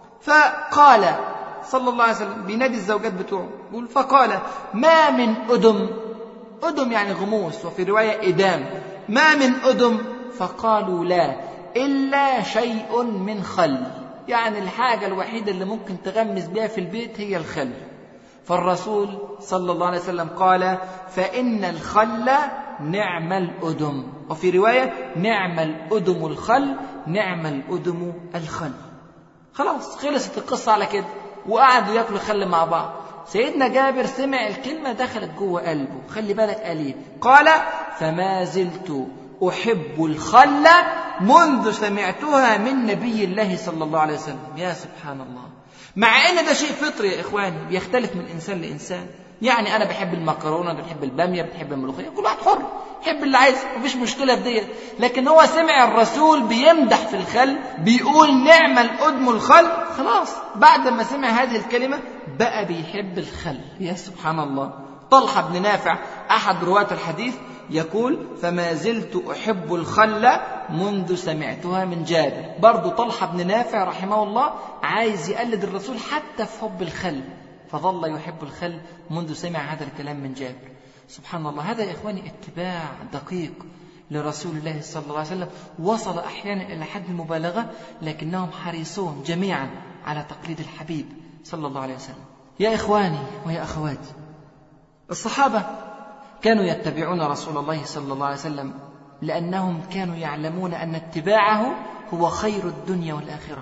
فقال صلى الله عليه وسلم بينادي الزوجات بتوعه يقول فقال ما من أدم أدم يعني غموس وفي رواية إدام ما من أدم فقالوا لا إلا شيء من خل يعني الحاجة الوحيدة اللي ممكن تغمس بها في البيت هي الخل فالرسول صلى الله عليه وسلم قال فإن الخل نعم الأدم وفي رواية نعم الأدم الخل نعم الأدم الخل خلاص خلصت القصة على كده وقعدوا ياكلوا خل مع بعض سيدنا جابر سمع الكلمة دخلت جوه قلبه خلي بالك قال ايه قال فما زلت أحب الخل منذ سمعتها من نبي الله صلى الله عليه وسلم يا سبحان الله مع ان ده شيء فطري يا اخواني بيختلف من انسان لانسان يعني انا بحب المكرونه بحب الباميه بحب الملوخيه كل واحد حر يحب اللي عايز مفيش مشكله في ديت لكن هو سمع الرسول بيمدح في الخل بيقول نعم الادم الخل خلاص بعد ما سمع هذه الكلمه بقى بيحب الخل يا سبحان الله طلحه بن نافع احد رواه الحديث يقول فما زلت أحب الخل منذ سمعتها من جابر برضو طلحة بن نافع رحمه الله عايز يقلد الرسول حتى في حب الخل فظل يحب الخل منذ سمع هذا الكلام من جابر سبحان الله هذا يا إخواني اتباع دقيق لرسول الله صلى الله عليه وسلم وصل أحيانا إلى حد المبالغة لكنهم حريصون جميعا على تقليد الحبيب صلى الله عليه وسلم يا إخواني ويا أخواتي الصحابة كانوا يتبعون رسول الله صلى الله عليه وسلم لأنهم كانوا يعلمون أن اتباعه هو خير الدنيا والآخرة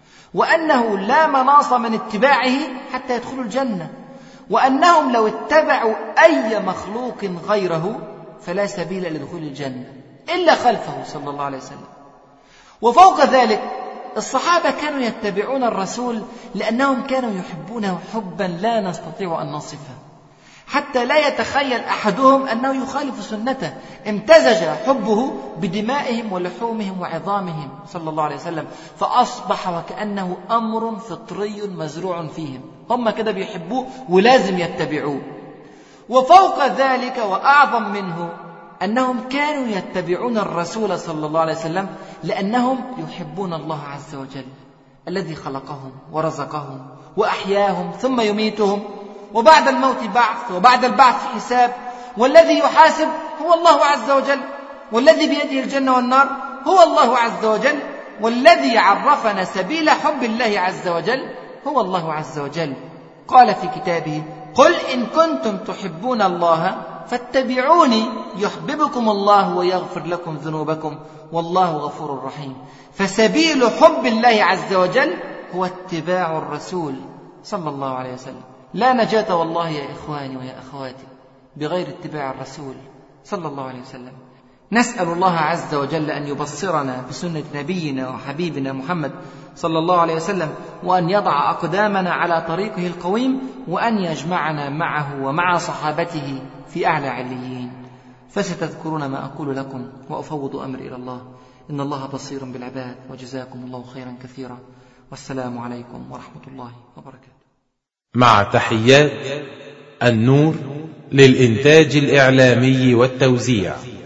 وأنه لا مناص من اتباعه حتى يدخلوا الجنة وأنهم لو اتبعوا أي مخلوق غيره فلا سبيل لدخول الجنة إلا خلفه صلى الله عليه وسلم وفوق ذلك الصحابة كانوا يتبعون الرسول لأنهم كانوا يحبونه حبا لا نستطيع أن نصفه حتى لا يتخيل احدهم انه يخالف سنته امتزج حبه بدمائهم ولحومهم وعظامهم صلى الله عليه وسلم فاصبح وكانه امر فطري مزروع فيهم هم كده بيحبوه ولازم يتبعوه وفوق ذلك وأعظم منه أنهم كانوا يتبعون الرسول صلى الله عليه وسلم لأنهم يحبون الله عز وجل الذي خلقهم ورزقهم وأحياهم ثم يميتهم وبعد الموت بعث وبعد البعث حساب والذي يحاسب هو الله عز وجل والذي بيده الجنة والنار هو الله عز وجل والذي عرفنا سبيل حب الله عز وجل هو الله عز وجل قال في كتابه قل إن كنتم تحبون الله فاتبعوني يحببكم الله ويغفر لكم ذنوبكم والله غفور رحيم فسبيل حب الله عز وجل هو اتباع الرسول صلى الله عليه وسلم لا نجاة والله يا إخواني ويا أخواتي بغير اتباع الرسول صلى الله عليه وسلم نسأل الله عز وجل أن يبصرنا بسنة نبينا وحبيبنا محمد صلى الله عليه وسلم وأن يضع أقدامنا على طريقه القويم وأن يجمعنا معه ومع صحابته في أعلى عليين فستذكرون ما أقول لكم وأفوض أمري إلى الله إن الله بصير بالعباد وجزاكم الله خيرا كثيرا والسلام عليكم ورحمة الله وبركاته مع تحيات النور للإنتاج الإعلامي والتوزيع